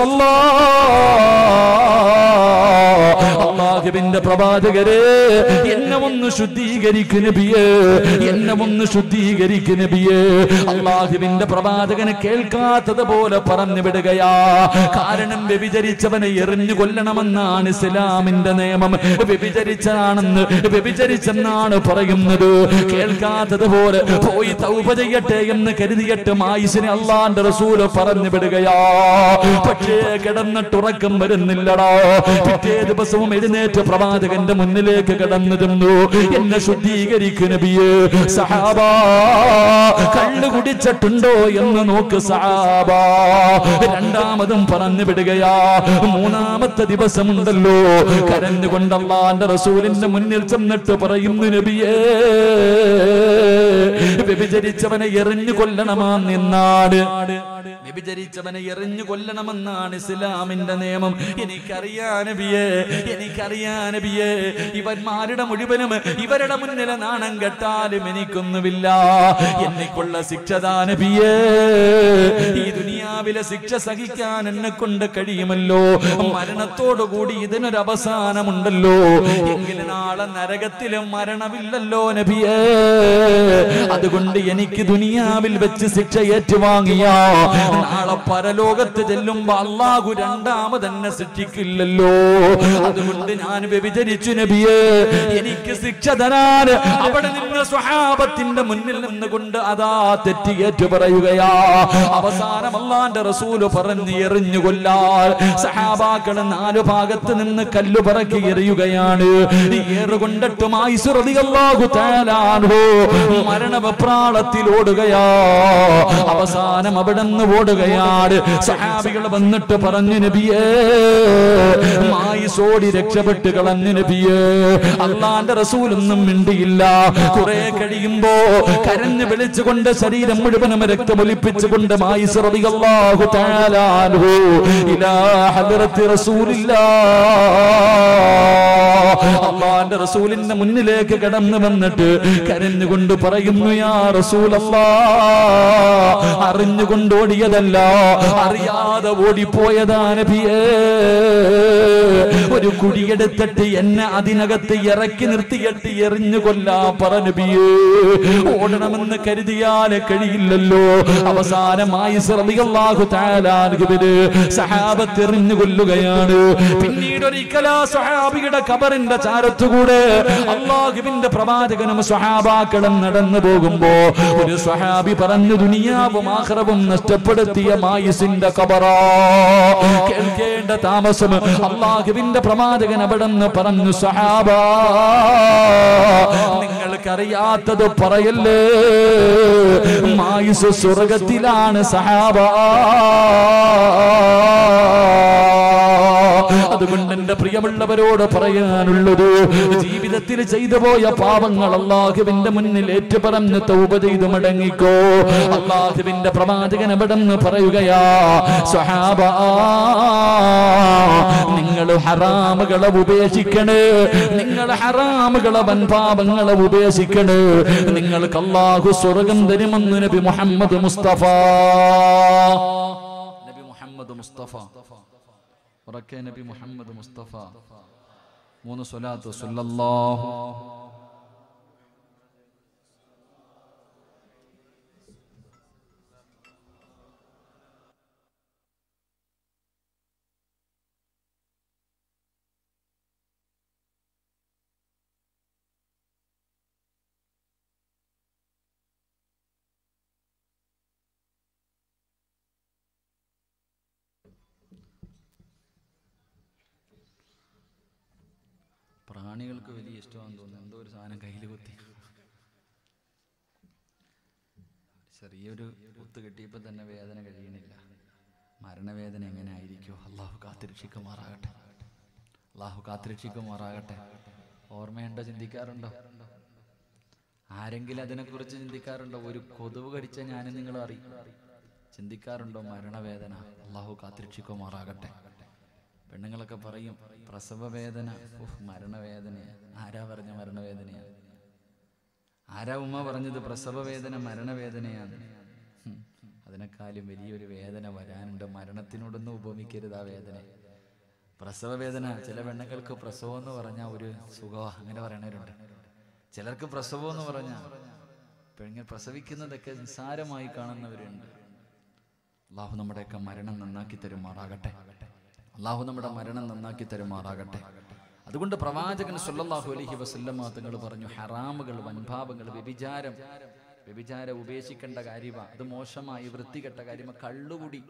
റസൂലല്ലാഹ് അള്ളാഹുവിന്റെ പ്രവാചകരെ എന്നെ ഒന്ന് ശുദ്ധീകരിക്കു നബിയേ എന്നെ ഒന്ന് ശുദ്ധീകരിക്കു നബിയേ അള്ളാഹുവിന്റെ പ്രവാചകന് കേൾക്കാത്തത് പോലെ പറഞ്ഞു വിടുകയാ കാരണം വ്യഭിചരിച്ചവനെ എറിഞ്ഞു കൊല്ലണമെന്നാണ് ഇസ്ലാമിന്റെ നിയമം വ്യഭിചരിച്ചാണെന്ന് വ്യഭിചരിച്ചെന്നാണ് പറയുന്നത് കേൾക്കാത്തത് പോലെ പോയി തൗപ ചെയ്യട്ടെ എന്ന് കരുതിയിട്ട് മായിസിനെ അള്ളാന്റെ റസൂല് പറഞ്ഞു വിടുകയാ പക്ഷേ കിടന്നിട്ടുറക്കം വരുന്നില്ലടാ പിറ്റേ ദിവസവും എഴുന്നേറ്റ് പ്രവാചകന്റെ മുന്നിലേക്ക് കടന്നു ചെന്നു എന്നെ ശുദ്ധീകരിക്കും നബിയേ സഹാബ കള്ളു കുടിച്ചിട്ടുണ്ടോ എന്ന് നോക്ക് സഹാബ രണ്ടാമതും പറഞ്ഞു വിടുകയാ മൂന്നാമത്തെ ദിവസമുണ്ടല്ലോ കരഞ്ഞുകൊണ്ട് അള്ളാന്റെ റസൂലിന്റെ മുന്നിൽ ചെന്നിട്ട് പറയുന്നു നബിയേ വ്യഭിചരിച്ചവനെ എറിഞ്ഞു കൊല്ലണമാ നിന്നാട് വ്യഭിചരിച്ചവനെ എറിഞ്ഞു കൊല്ലണമെന്നാണ് ഇസ്ലാമിന്റെ നിയമം എനിക്കറിയാ നബിയേ എനിക്കറിയാ നബിയേ ഇവന്മാരുടെ മുഴുവനും ഇവരുടെ മുന്നിലെ നാണം കെട്ടാലും എനിക്കൊന്നുമില്ല എനിക്കുള്ള ശിക്ഷതാ നബിയേ ഈ ദുനിയാവിലെ ശിക്ഷ സഹിക്കാൻ എന്നെ കൊണ്ട് കഴിയുമല്ലോ മരണത്തോടു കൂടി ഇതിനൊരു അവസാനമുണ്ടല്ലോ എങ്കിലും നാളെ നരകത്തിലും മരണമില്ലല്ലോ നബിയേ അതുകൊണ്ട് എനിക്ക് ദുനിയാവിൽ വെച്ച് ശിക്ഷ ഏറ്റുവാങ്ങിയ നാളെ പരലോകത്ത് ചെല്ലുമ്പോ അള്ളാഹു രണ്ടാമത് എന്നെ ശിക്ഷിക്കില്ലല്ലോ അതുകൊണ്ട് ഞാൻ വ്യഭിചരിച്ചു നബിയേ എനിക്ക് ശിക്ഷ തരാൻ അവിടെ നിന്ന് സ്വഹാബത്തിന്റെ മുന്നിൽ നിന്നുകൊണ്ട് അതാ തെറ്റി ഏറ്റു പറയുകയാ അവസാനം അള്ളാന്റെ റസൂല് പറഞ്ഞു എറിഞ്ഞു കൊല്ലാൻ സഹാബാക്കള് നാലു ഭാഗത്ത് നിന്ന് കല്ലു പറക്കി എറിയുകയാണ് ഏറുകൊണ്ടിട്ടുമായി മരണവെപ്രാളത്തിൽ ഓടുകയാ അവസാനം അവിടെ നിന്ന് ഓടുകയാണ് സഹാബികൾ വന്നിട്ട് പറഞ്ഞു നബിയേ മായിസോടി രക്ഷപ്പെട്ട് കളഞ്ഞു നബിയേ അള്ളാന്റെ റസൂലൊന്നും മിണ്ടിയില്ല കുറെ കഴിയുമ്പോ കരഞ്ഞു വിളിച്ചുകൊണ്ട് ശരീരം മുഴുവനും രക്തമൊലിപ്പിച്ചുകൊണ്ട് മായിസ് റളിയല്ലാഹു തആല അൻഹു ഇലാ ഹദ്റത്തി റസൂലില്ലാ അള്ളാന്റെ റസൂലിന്റെ മുന്നിലേക്ക് കടന്നു വന്നിട്ട് കരഞ്ഞുകൊണ്ട് പറയുന്നു യാ റസൂലല്ലാ അറിഞ്ഞുകൊണ്ട് ഓടിയതല്ല അറിയാതെ ഓടിപ്പോയതാ നബിയേ ഒരു കുടിയെടുത്തിട്ട് എന്നെ അതിനകത്ത് ഇറക്കി നിർത്തിയിട്ട് എറിഞ്ഞു കൊല്ലാ പറഞ്ഞബിയേ ഓടണമെന്ന് കരുതിയാൽ കഴിയില്ലല്ലോ അവസാനമായി സർവികളാഹു താലാൻകുവിന് സഹാബത്ത് എറിഞ്ഞു കൊല്ലുകയാണ് പിന്നീട് ഒരിക്കലാ സഹാബിയുടെ കബറിന്റെ ചാരത്തുകൂടെ അള്ളാഹുവിന്റെ പ്രവാചകനും സ്വഹാബാക്കളും നടന്നു പോകുമ്പോ ഒരു സ്വഹാബി പറഞ്ഞു ദുനിയാവും ആഹ്റവും നഷ്ടപ്പെടുത്തിയ മായിസിന്റെ കബറാ കേൾക്കേണ്ട താമസം അള്ളാഹുവിന്റെ പ്രവാചകൻ അവിടെ നിന്ന് പറഞ്ഞു സഹാബ നിങ്ങൾക്കറിയാത്തത് പറയല്ലേ മായുസ് സ്വർഗത്തിലാണ് സഹാബ അതുകൊണ്ട് എന്റെ പ്രിയമുള്ളവരോട് പറയാനുള്ളത് ജീവിതത്തിൽ ചെയ്തു പോയ പാപങ്ങൾ അള്ളാഹുവിന്റെ മുന്നിൽ ഏറ്റുപറഞ്ഞ് തൗബ ചെയ്ത് മടങ്ങിക്കോ അള്ളാഹുവിന്റെ പ്രവാചകൻ അവിടെ നിന്ന് പറയുകയാ സ്വഹാബ നിങ്ങൾ ഹറാമുകളെ ഉപേക്ഷിക്കണേ നിങ്ങൾ ഹറാമുകളെ വൻപാപങ്ങളെ ഉപേക്ഷിക്കണേ നിങ്ങൾക്ക് അള്ളാഹു സ്വർഗം തരുമെന്ന് നബി മുഹമ്മദ് മുസ്തഫ നബി മുഹമ്മദ് മുസ്തഫ ഉറക്കെ നബി മുഹമ്മദ് മുസ്തഫ മൂന്ന് സ്വലാത്ത് സല്ലല്ലാഹു പ്രാണികൾക്ക് വലിയ ഇഷ്ടമാണെന്ന് തോന്നുന്നു എന്തോ ഒരു സാധനം കയ്യിൽ കുത്തി ചെറിയൊരു കുത്ത് കിട്ടിയപ്പോൾ തന്നെ വേദന കഴിയണില്ല മരണവേദന എങ്ങനെ ആയിരിക്കുമോ അള്ളാഹു കാത്തിരക്ഷിക്കുമാറാകട്ടെ അള്ളാഹു കാത്തിരക്ഷിക്കുമാറാകട്ടെ ഓർമ്മയുണ്ടോ ചിന്തിക്കാറുണ്ടോ ആരെങ്കിലും അതിനെക്കുറിച്ച് ചിന്തിക്കാറുണ്ടോ ഒരു കൊതുവ് കടിച്ച ഞാനും നിങ്ങളും അറിയും ചിന്തിക്കാറുണ്ടോ മരണവേദന അള്ളാഹു കാത്തിരക്ഷിക്കുമാറാകട്ടെ പെണ്ണുങ്ങളൊക്കെ പറയും പ്രസവ വേദന ഉഫ്, മരണവേദനയാ ആരാ പറഞ്ഞ മരണവേദനയാണ് ആരാ ഉമ്മ പറഞ്ഞത് പ്രസവ വേദന മരണവേദനയാണ് ഹും, അതിനേക്കാളും വലിയൊരു വേദന വരാനുണ്ട് മരണത്തിനോടൊന്നും ഉപമിക്കരുത് ആ വേദന പ്രസവ വേദന ചില പെണ്ണുങ്ങൾക്ക് പ്രസവം എന്ന് പറഞ്ഞാൽ ഒരു സുഖമാ അങ്ങനെ പറയണവരുണ്ട് ചിലർക്ക് പ്രസവം എന്ന് പറഞ്ഞാൽ പെണ്ണുങ്ങൾ പ്രസവിക്കുന്നതൊക്കെ നിസ്സാരമായി കാണുന്നവരുണ്ട് അള്ളാഹു നമ്മുടെയൊക്കെ മരണം നന്നാക്കി തരുമാറാകട്ടെ അള്ളാഹു നമ്മുടെ മരണം നന്നാക്കി തരുമാറാകട്ടെ അതുകൊണ്ട് പ്രവാചകൻ സല്ലല്ലാഹു അലൈഹി വസല്ലമ തങ്ങൾ പറഞ്ഞു ഹറാമുകൾ വൻഭാവങ്ങൾ വ്യഭിചാരം വ്യഭിചാരം ഉപേക്ഷിക്കേണ്ട കാര്യമാ അത് മോശമായി വൃത്തികെട്ട കാര്യമാ കള്ളുകുടി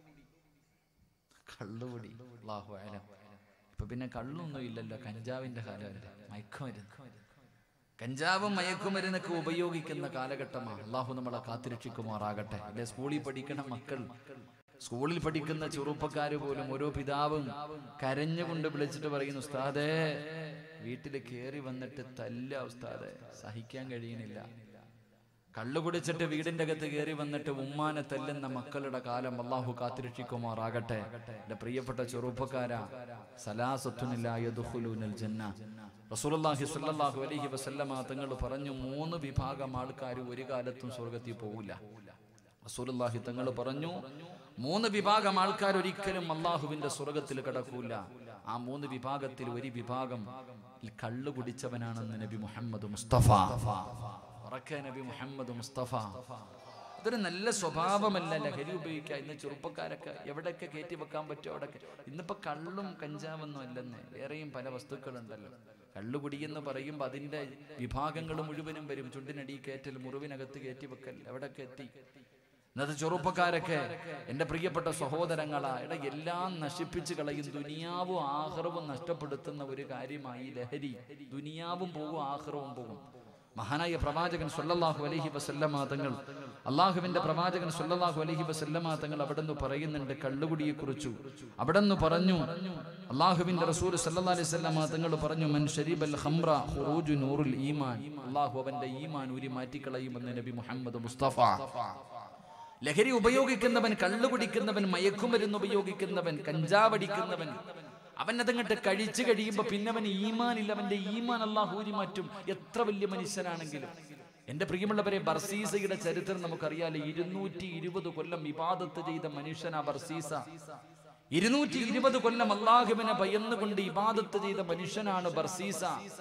കള്ളുകുടി അള്ളാഹു ആലം ഇപ്പൊ പിന്നെ കള്ളൊന്നും ഇല്ലല്ലോ കഞ്ചാവിന്റെ കാലമല്ലേ മയക്കുമരുന്ന് കഞ്ചാവും മയക്കുമരുന്നൊക്കെ ഉപയോഗിക്കുന്ന കാലഘട്ടമാണ് അള്ളാഹു നമ്മളെ കാത്തിരക്ഷിക്കുമാറാകട്ടെ അല്ലെ സ്കൂളിൽ പഠിക്കണ മക്കൾ സ്കൂളിൽ പഠിക്കുന്ന ചെറുപ്പക്കാര് പോലും ഓരോ പിതാവും കരഞ്ഞുകൊണ്ട് വിളിച്ചിട്ട് പറയുന്നു ഉസ്താദേ വീട്ടിൽ കയറി വന്നിട്ട് തല്ല ഉസ്താദെ സഹിക്കാൻ കഴിയണില്ല കള്ളു കുടിച്ചിട്ട് വീടിന്റെ അകത്ത് കയറി വന്നിട്ട് ഉമ്മാനെ തല്ലുന്ന മക്കളുടെ കാലം അള്ളാഹു കാത്തിരക്ഷിക്കുമാറാകട്ടെ എന്റെ പ്രിയപ്പെട്ട ചെറുപ്പക്കാരാ സലാസത്തുനില്ലായ ദുഹുലൂനൽ ജന്ന റസൂലുള്ളാഹി സ്വല്ലല്ലാഹു അലൈഹി വസല്ലമ തങ്ങൾ പറഞ്ഞു മൂന്ന് വിഭാഗം ആൾക്കാർ ഒരു കാലത്തും സ്വർഗത്തിൽ പോകില്ല റസൂലുള്ളാഹി തങ്ങൾ പറഞ്ഞു മൂന്ന് വിഭാഗം ആൾക്കാർ ഒരിക്കലും അള്ളാഹുവിന്റെ സ്വർഗത്തിൽ കിടക്കൂല ആ മൂന്ന് വിഭാഗത്തിൽ ഒരു വിഭാഗം കള്ളു കുടിച്ചവനാണെന്ന് നബി മുഹമ്മദ് മുസ്തഫ ഉറക്കെ നബി മുഹമ്മദ് മുസ്തഫ അതൊരു നല്ല സ്വഭാവമല്ല ലഹരി ഉപയോഗിക്കുക ഇന്ന് ചെറുപ്പക്കാരൊക്കെ എവിടെയൊക്കെ കയറ്റി വെക്കാൻ പറ്റുമോ അവിടെയൊക്കെ ഇന്നിപ്പോ കള്ളും കഞ്ചാവൊന്നും അല്ലെന്ന് വേറെയും പല വസ്തുക്കളുണ്ടല്ലോ കള്ളുകുടി എന്ന് പറയുമ്പോൾ അതിന്റെ വിഭാഗങ്ങൾ മുഴുവനും വരും ചുണ്ടിനടി കയറ്റൽ മുറിവിനകത്ത് കയറ്റി വെക്കൽ എവിടെയൊക്കെ എത്തി ഇന്നത്തെ ചെറുപ്പക്കാരൊക്കെ എൻ്റെ പ്രിയപ്പെട്ട സഹോദരങ്ങളാ എടാ എല്ലാം നശിപ്പിച്ച് കളയും ദുനിയാവും ആഹ്റവും നഷ്ടപ്പെടുത്തുന്ന ഒരു കാര്യമായി ലഹരി ദുനിയാവും പോകും ആഹ്റവും പോകും മഹാനായ പ്രവാചകൻ സല്ലല്ലാഹു അലൈഹി വസല്ലമ തങ്ങൾ അള്ളാഹുവിന്റെ പ്രവാചകൻ സല്ലല്ലാഹു അലൈഹി വസല്ലമ തങ്ങൾ അവിടെ നിന്ന് പറയുന്നുണ്ട് കള്ളുകുടിയെ കുറിച്ചു അവിടെ നിന്ന് പറഞ്ഞു അള്ളാഹുവിന്റെ റസൂൽ സല്ലല്ലാഹു അലൈഹി വസല്ലമ തങ്ങൾ പറഞ്ഞു മൻ ശരീബൽ ഖംറ ഖുറൂജു നൂറുൽ ഈമാൻ അള്ളാഹു അവന്റെ ഈമാൻ ഊരി മാറ്റിക്കളയുമെന്ന് നബി മുഹമ്മദ് മുസ്തഫ ലഹരി ഉപയോഗിക്കുന്നവൻ കള്ളു കുടിക്കുന്നവൻ മയക്കുമരുന്ന് ഉപയോഗിക്കുന്നവൻ കഞ്ചാവടിക്കുന്നവൻ അവൻ അതങ്ങട്ട് കഴിച്ചു കഴിയുമ്പോ പിന്നെ അവൻ ഈമാനില്ല അവന്റെ ഈമാൻ അള്ളാഹ് ഊരി മാറ്റും എത്ര വലിയ മനുഷ്യനാണെങ്കിലും എന്റെ പ്രിയമുള്ളവരെ ബർസീസയുടെ ചരിത്രം നമുക്കറിയാലോ ഇരുന്നൂറ്റി ഇരുപത് കൊല്ലം ഇബാദത്ത് ചെയ്ത മനുഷ്യനാ ബർസീസ ഇരുന്നൂറ്റി ഇരുപത് കൊല്ലം അള്ളാഹുവിനെ ഭയന്നുകൊണ്ട് ഇബാദത്ത് ചെയ്ത മനുഷ്യനാണ് ബർസീസ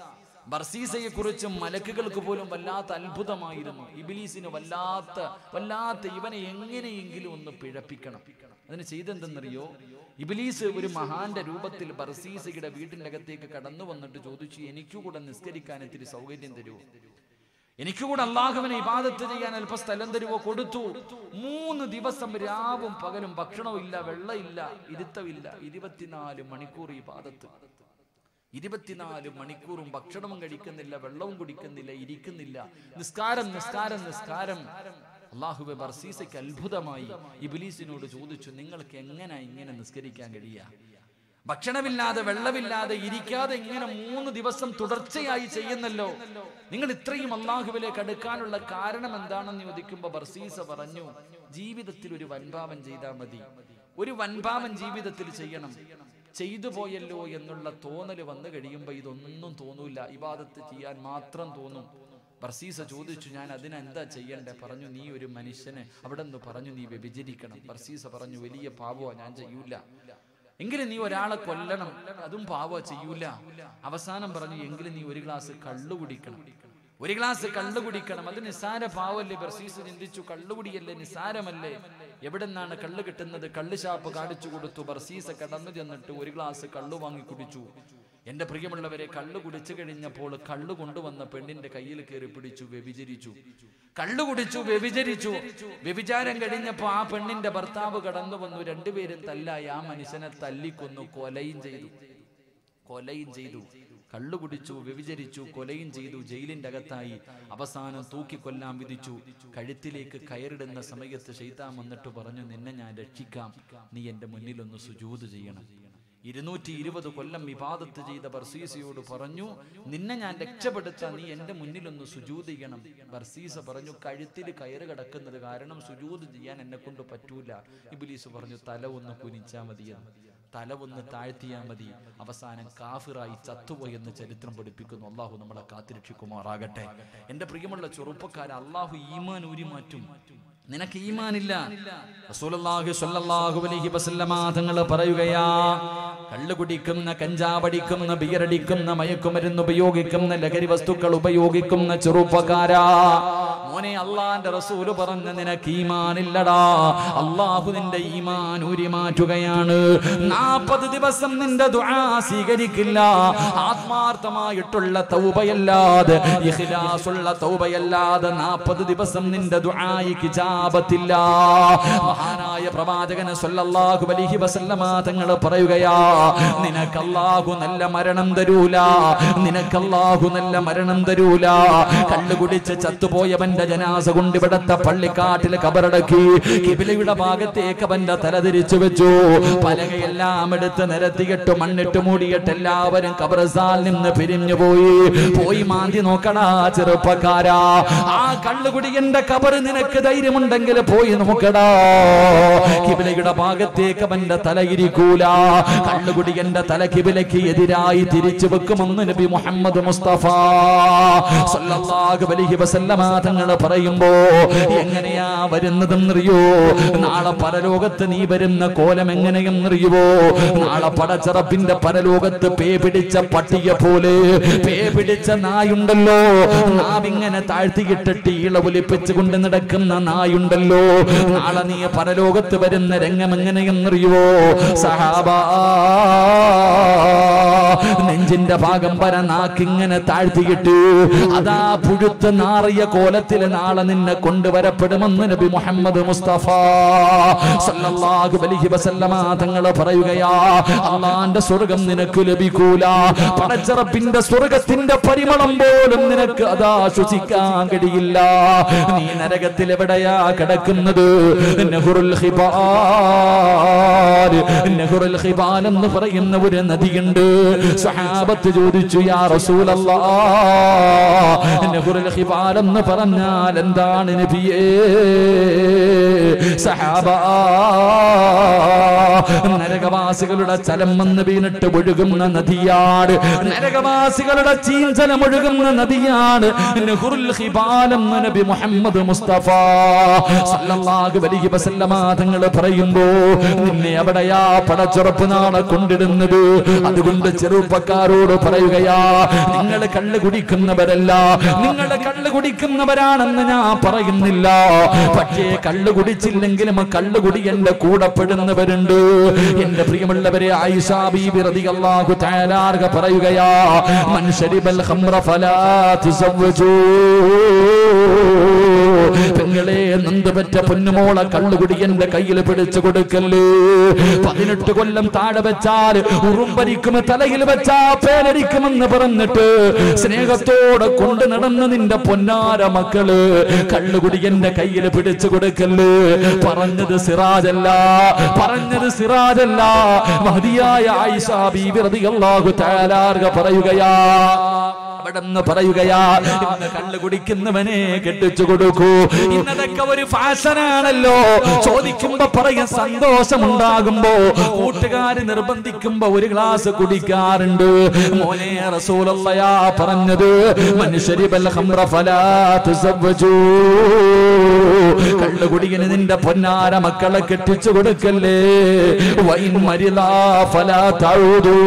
ബർസീസയെ കുറിച്ച് മലക്കുകൾക്ക് പോലും വല്ലാത്ത അത്ഭുതമായിരുന്നു ഇബിലീസിന് വല്ലാത്ത വല്ലാത്ത ഇവനെ എങ്ങനെയെങ്കിലും ഒന്ന് പിഴപ്പിക്കണം അതിന് ചെയ്തെന്തെന്നറിയോ ഇബിലീസ് ഒരു മഹാന്റെ രൂപത്തിൽ ബർസീസയുടെ വീട്ടിന്റെ അകത്തേക്ക് കടന്നു വന്നിട്ട് ചോദിച്ചു എനിക്കു കൂടെ നിസ്കരിക്കാൻ ഇത്തിരി സൗകര്യം തരുമോ എനിക്ക് കൂടെ അള്ളാഹുവിനെ ഇബാദത്ത് ചെയ്യാൻ അല്പ സ്ഥലം തരുവോ കൊടുത്തു മൂന്ന് ദിവസം രാവും പകലും ഭക്ഷണവും ഇല്ല വെള്ളമില്ല ഇരുത്തമില്ല ഇരുപത്തിനാല് മണിക്കൂർ ഇബാദത്ത് ഇരുപത്തിനാല് മണിക്കൂറും ഭക്ഷണവും കഴിക്കുന്നില്ല വെള്ളവും കുടിക്കുന്നില്ല ഇരിക്കുന്നില്ല നിസ്കാരം നിസ്കാരം നിസ്കാരം അള്ളാഹുബെ ബർസീസയ്ക്ക് അത്ഭുതമായി ഇബിലീസിനോട് ചോദിച്ചു നിങ്ങൾക്ക് എങ്ങനെ ഇങ്ങനെ നിസ്കരിക്കാൻ കഴിയുക ഭക്ഷണമില്ലാതെ വെള്ളമില്ലാതെ ഇരിക്കാതെ ഇങ്ങനെ മൂന്ന് ദിവസം തുടർച്ചയായി ചെയ്യുന്നല്ലോ നിങ്ങൾ ഇത്രയും അള്ളാഹുവിലേക്ക് അടുക്കാനുള്ള കാരണം എന്താണെന്ന് ചോദിക്കുമ്പോ ബർസീസ പറഞ്ഞു ജീവിതത്തിൽ ഒരു വൻപാവം ചെയ്താൽ മതി ഒരു വൻപാവം ജീവിതത്തിൽ ചെയ്യണം ചെയ്തു പോയല്ലോ എന്നുള്ള തോന്നൽ വന്നു കഴിയുമ്പോൾ ഇതൊന്നും തോന്നൂല ഇബാദത്ത് ചെയ്യാൻ മാത്രം തോന്നും ബർസീസ ചോദിച്ചു ഞാൻ അതിനെന്താ ചെയ്യണ്ടേ പറഞ്ഞു നീ ഒരു മനുഷ്യനെ അവിടെ നിന്ന് പറഞ്ഞു നീ വ്യഭിചരിക്കണം ബർസീസ പറഞ്ഞു വലിയ പാവോ ഞാൻ ചെയ്യൂല എങ്കിലും നീ ഒരാളെ കൊല്ലണം അതും പാവോ ചെയ്യൂല അവസാനം പറഞ്ഞു എങ്കിലും നീ ഒരു ഗ്ലാസ് കള്ളു കുടിക്കണം ഒരു ഗ്ലാസ് കള്ളു കുടിക്കണം അത് നിസ്സാര പാവല്ലേ ബർസീസ് ചിന്തിച്ചു കള്ളുകുടിയല്ലേ നിസ്സാരമല്ലേ എവിടെ നിന്നാണ് കള്ള് കിട്ടുന്നത് കള്ള് ഷാപ്പ് കാണിച്ചു കൊടുത്തു ബർസീസ കടന്നു ചെന്നിട്ട് ഒരു ഗ്ലാസ് കള്ളു വാങ്ങി കുടിച്ചു എന്റെ പ്രിയമുള്ളവരെ കള്ളു കുടിച്ചു കഴിഞ്ഞപ്പോൾ കള്ളു കൊണ്ടുവന്ന പെണ്ണിന്റെ കയ്യിൽ കയറി പിടിച്ചു വ്യഭിചരിച്ചു കള്ളു കുടിച്ചു വ്യഭിചരിച്ചു വ്യഭിചാരം കഴിഞ്ഞപ്പോ ആ പെണ്ണിന്റെ ഭർത്താവ് കടന്നു വന്നു രണ്ടുപേരും തല്ലായി ആ മനുഷ്യനെ തല്ലിക്കൊന്നു കൊലയും ചെയ്തു കൊലയും ചെയ്തു കള്ളു കുടിച്ചു വ്യഭിചരിച്ചു കൊലയും ചെയ്തു ജയിലിന്റെ അകത്തായി അവസാനം തൂക്കിക്കൊല്ലാൻ വിധിച്ചു കഴുത്തിലേക്ക് കയറിടുന്ന സമയത്ത് ഷെയ്ത്താൻ വന്നിട്ട് പറഞ്ഞു നിന്നെ ഞാൻ രക്ഷിക്കാം നീ എന്റെ മുന്നിലൊന്ന് സുജൂത് ചെയ്യണം ഇരുന്നൂറ്റി ഇരുപത് കൊല്ലം വിവാദത്ത് ചെയ്ത ബർസീസയോട് പറഞ്ഞു നിന്നെ ഞാൻ രക്ഷപ്പെടുത്താൻ നീ എന്റെ മുന്നിലൊന്ന് സുജൂത് ചെയ്യണം ബർസീസ പറഞ്ഞു കഴുത്തിൽ കയറ് കിടക്കുന്നത് കാരണം സുജൂത് ചെയ്യാൻ എന്നെ കൊണ്ട് പറ്റൂല ഇബിലീസ് പറഞ്ഞു തല ഒന്ന് കുനിച്ചാ മതിയെന്ന് തല ഒന്ന് താഴ്ത്തിയാൽ മതി അവസാനം കാഫിറായി ചത്തുപോയെന്ന് ചരിത്രം പഠിപ്പിക്കുന്നു അള്ളാഹു നമ്മളെ കാത്തിരക്ഷിക്കുമാറാകട്ടെ എന്റെ പ്രിയമുള്ള ചെറുപ്പക്കാരെ അള്ളാഹു ഈമാൻ ഊരി മാറ്റും നിനക്ക് ഈമാനില്ല റസൂലുള്ളാഹി സ്വല്ലല്ലാഹു അലൈഹി വസല്ലമ തങ്ങൾ പറയുകയാ കള്ളു കുടിക്കുന്ന കഞ്ചാവടിക്കുന്ന ബിയറടിക്കുന്ന മയക്കുമരുന്ന് ഉപയോഗിക്കുന്ന ലഹരി വസ്തുക്കൾ ഉപയോഗിക്കുന്ന ചെറുപ്പക്കാരാ മോനെ അള്ളാന്റെ റസൂല് പറഞ്ഞ നിനക്ക് ഈമാനില്ലടാ അള്ളാഹു നിന്റെ ഈമാൻ ഊരി മാറ്റുകയാണ് നാൽപ്പത് ദിവസം നിന്റെ ദുആ സ്വീകരിക്കില്ല ആത്മാർത്ഥമായിട്ടുള്ള തൗബയല്ലാതെ ഇഖ്ലാസുള്ള തൗബയല്ലാതെ നാൽപ്പത് ദിവസം നിന്റെ ദുആയി കിജാബത്തില്ല മഹാനായ പ്രവാചകൻ സല്ലല്ലാഹു അലൈഹി വസല്ലമ തങ്ങൾ പറയുകയാ നിനക്ക് അല്ലാഹു നല്ല മരണം തരൂല നിനക്ക് അല്ലാഹു നല്ല മരണം തരൂല കള്ളു കുടിച്ച് ചത്തുപോയവന്റെ ജനാസ കൊണ്ട് ഇവിടത്തെ പള്ളിക്കാട്ടിൽ കബറടക്കി കിബിലയുടെ ഭാഗത്തേക്ക് അവന്റെ തല തിരിച്ചു വെച്ചു പലകയെല്ലാം എടുത്ത് നിരത്തിയിട്ട് മണ്ണിട്ട് മൂടിയിട്ട് എല്ലാവരും കബറസാൽ നിന്ന് പിരിഞ്ഞു പോയി പോയി മാന്തി നോക്കടാ ചെറുപ്പക്കാരാ ആ കള്ളുകുടിയന്റെ കബറ് നിനക്ക് ധൈര്യമുണ്ടെങ്കിൽ പോയി നോക്കടാ കിബിലയുടെ ഭാഗത്തേക്ക് അവന്റെ തല ഇരിക്കൂല കള്ളുകുടിയന്റെ തല കിബിലയ്ക്ക് എതിരായി തിരിച്ചു വെക്കുമെന്ന് നബി മുഹമ്മദ് മുസ്തഫ സല്ലല്ലാഹു അലൈഹി വസല്ലമ തങ്ങൾ പറയുമ്പോ എങ്ങനെയാ വരുന്നതെന്നറിയോ നാളെ പരലോകത്ത് നീ വരുന്ന കോലം എങ്ങനെയെന്നറിയുവോ നാളെ പടച്ചറപ്പിന്റെ പരലോകത്ത് പേ പിടിച്ച പട്ടിക പോലെ പേ പിടിച്ച നായുണ്ടല്ലോ നാവിങ്ങനെ താഴ്ത്തിയിട്ടിട്ട് ഈള ഒലിപ്പിച്ചു കൊണ്ട് നടക്കുന്ന നായുണ്ടല്ലോ നാളെ നീ പരലോകത്ത് വരുന്ന രംഗം എങ്ങനെയെന്നറിയുവോ സഹാബാ നെഞ്ചിന്റെ ഭാഗം വര നാക്കിങ്ങനെ താഴ്ത്തിയിട്ട് അതാ പുഴുത്ത നാറിയ കോലത്തില് നാളെ നിന്നെ കൊണ്ടുവരപ്പെടുമെന്ന് നബി മുഹമ്മദ് മുസ്തഫ സല്ലല്ലാഹു അലൈഹി വസല്ലമ തങ്ങൾ പറയുകയാ അള്ളാന്റെ സ്വർഗം നിനക്ക് ലഭിക്കൂല പടച്ചറപ്പിന്റെ സ്വർഗത്തിന്റെ പരിമളം പോലും നിനക്ക് അതാ ശ്വസിക്കാൻ കഴിയില്ല നീ നരകത്തിൽ എവിടെയാ കിടക്കുന്നത് നെഹ്റുൽ ഹിബാൽ നെഹ്റുൽ ഹിബാൽ എന്ന് പറയുന്ന ഒരു നദിയുണ്ട് സഹാബത്ത് ചോദിച്ചു യാ റസൂലല്ലാ നെഹ്റുൽ ഹിബാൽ എന്ന് പറഞ്ഞാൽ എന്താണ് നബിയേ സഹാബ നരകവാസികളുടെ ചലം വന്ന് വീണിട്ട് ഒഴുകുന്ന നദിയാണ് നരകവാസികളുടെ ചീഞ്ചലം ഒഴുകുന്ന നദിയാണ് നെഹ്റുൽ ഹിബാൽ എന്ന് നബി മുഹമ്മദ് മുസ്തഫ സല്ലല്ലാഹു അലൈഹി വസല്ലമ തങ്ങൾ പറയുമ്പോ നിന്നെ അവിടെയാ പടച്ചുറപ്പ് നാളെ കൊണ്ടിടുന്നത് അതുകൊണ്ട് ചെറുപ്പക്കാരോട് പറയുകയാ നിങ്ങൾ കള്ള് കുടിക്കുന്നവരല്ല നിങ്ങൾ കള്ള് കുടിക്കുന്നവരാണെന്ന് ഞാൻ പറയുന്നില്ല പക്ഷേ കള്ള് കുടിച്ചില്ലെങ്കിലും കള്ള് കുടി എന്റെ കൂടപ്പെടുന്നവരുണ്ട് എന്റെ പ്രിയമുള്ളവരെ ആയിഷ ബീബി റളിയല്ലാഹു തആല അൻഹ പറയുകയാ മൻ ശരിബൽ ഖംറ ഫലാ തുസവ്വജൂ പെങ്ങളെ നന്ദ പറ്റ പൊന്നുമോളെ കള്ളുകുടി എന്റെ കയ്യിൽ പിടിച്ചു കൊടുക്കല്ലേ പതിനെട്ട് കൊല്ലം താഴെ വെച്ചാൽ ഉറുമ്പരിക്കും തലയിൽ വെച്ചാ പേനരിക്കുമെന്ന് പറഞ്ഞിട്ട് സ്നേഹത്തോടെ കൊണ്ട് നടന്ന നിന്റെ പൊന്നാര മക്കള് കള്ളുകുടി എന്റെ കയ്യിൽ പിടിച്ചു കൊടുക്കല്ലേ പറഞ്ഞത് സിറാജല്ല പറഞ്ഞത് സിറാജല്ല മതിയായ ആയിഷ ബീബി റളിയല്ലാഹു തആല അൻഹ പറയുകയാ അവിടെന്ന് പറയുകയാ ഇന്ന് കള്ളു കുടിക്കുന്നവനെ കെട്ടിച്ചു കൊടുക്കൂ ഇന്നതൊക്കെ ഒരു ഫാഷനാണല്ലോ ചോദിക്കുമ്പോ പറയും സന്തോഷമുണ്ടാകുമ്പോ കൂട്ടുകാര് നിർബന്ധിക്കുമ്പോ ഒരു ഗ്ലാസ് കുടിക്കാറുണ്ട് മോനെ റസൂലല്ലയാ പറഞ്ഞത് മനുഷ്യരിബൽ ഖംറ ഫലാ തുസവ്വജൂ കള്ളു കുടിയന് നിന്റെ പൊന്നാര മക്കളെ കെട്ടിച്ചു കൊടുക്കല്ലേ വൈൻ മരിലാ ഫലാ തഴുതൂ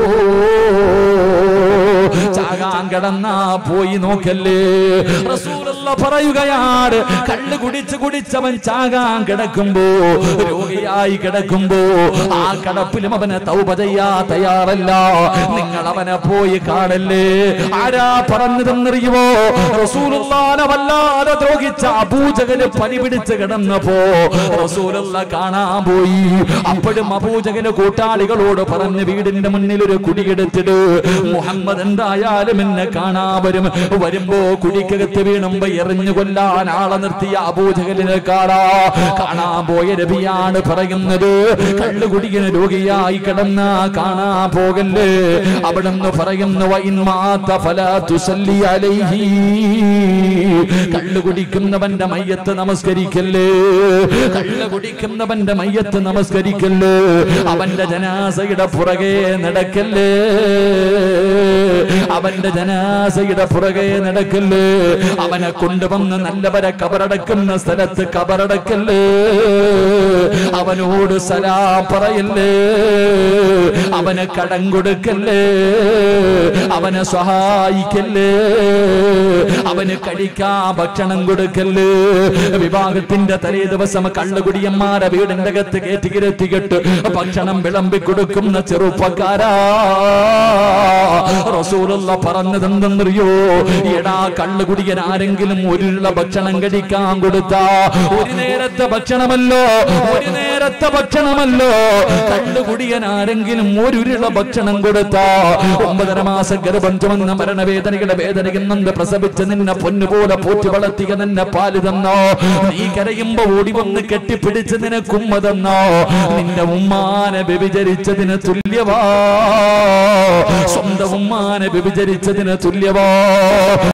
ചാകാൻ കിടന്നാ പോയി നോക്കല്ലേ റസൂലുള്ള പറയുകയാണ് കള്ള് കുടിച്ച് കുടിച്ചവൻ ചാകാൻ കിടക്കുമ്പോ രോഗിയായി കിടക്കുമ്പോ ആ കിടപ്പിലും അവനെ തൗപ ചെയ്യാ തയ്യാറല്ല നിങ്ങൾ അവനെ പോയി കാണല്ലേ ആരാ പറഞ്ഞതെന്നറിയുമോ റസൂലുള്ളാനെ വല്ലാതെ ദ്രോഹിച്ച അബൂജകന് പനി പിടിച്ച് കിടന്നപ്പോ റസൂലുള്ള കാണാൻ പോയി അപ്പോഴും അബൂജകന് കൂട്ടാളികളോട് പറഞ്ഞ് വീടിന്റെ മുന്നിൽ ഒരു കുടിയെടുത്തിട്ട് മുഹമ്മദ് എന്തായാലും എന്നെ കാണാ വരും വരുമ്പോ കുടിക്കകത്ത് വീണുമ്പോ എറിഞ്ഞു കൊല്ലാൻ ആളെ നിർത്തിയ അബൂജകലിനെ കാണാ കാണാൻ പോയ രവിയാണ് പറയുന്നത് കള്ളുകുടിയന് രോഗിയായി കിടന്ന കാണാ പോകല്ലേ അവിടുന്ന് പറയുന്നു വൈന്മാത്ത ഫല തുസല്ലി അലൈഹി കള്ളു കുടിക്കുന്നവന്റെ മയ്യത്ത് നമസ്കരിക്കല്ലേ കള്ളു കുടിക്കുന്നവന്റെ മയ്യത്ത് നമസ്കരിക്കല്ലേ അവന്റെ ജനാസയുടെ പുറകെ നടക്കല്ലേ അവന്റെ ജനാസയുടെ പുറകെ നടക്കല്ലേ അവനെ കൊണ്ടുവന്ന് നല്ലവരെ കബറടക്കുന്ന സ്ഥലത്ത് കബറടക്കല്ലേ അവനോട് സലാ പറയല്ലേ അവന് കടം കൊടുക്കല്ലേ അവനെ സഹായിക്കല്ലേ അവന് കഴിക്കാ ഭക്ഷണം കൊടുക്കല്ലേ വിവാഹത്തിന്റെ തലേ ദിവസം കള്ളുകുടിയന്മാരെ വീടിന്റെ അകത്ത് കയറ്റി കിരത്തിക്കിട്ട് ഭക്ഷണം വിളമ്പി കൊടുക്കുന്ന ചെറുപ്പക്കാരാ റസൂലുള്ള പറഞ്ഞതെന്തെന്നറിയോ എടാ കള്ളുകുടിയൻ ആരെങ്കിലും ഒരുള്ള ഭക്ഷണം കഴിക്കാൻ കൊടുത്താ ഒരു നേരത്തെ ഭക്ഷണമല്ലോ ഒരു നേരത്തെ ഭക്ഷണമല്ലോ കള്ളുകുടിയൻ ആരെങ്കിലും ഒരുരുള ഭക്ഷണം കൊടുത്താ ഒമ്പതര മാസം ഗർഭം ചുമന്ന മരണവേദനയുടെ വേദനയുന്നുണ്ട് പ്രസവിച്ച് നിന്നെ പൊന്നുപോലെ പോറ്റി വളർത്തിയ നിന്നെ പാല് തന്നോ നീ കരയുമ്പോ ഓടി വന്ന് കെട്ടിപ്പിടിച്ച് നിനക്ക് ഉമ്മ തന്നോ നിന്റെ ഉമ്മാനെ വ്യഭിചരിച്ചതിന് തുല്യവാ സ്വന്തം ഉമ്മാനെ വ്യഭിചരിച്ചതിന് തുല്യവാ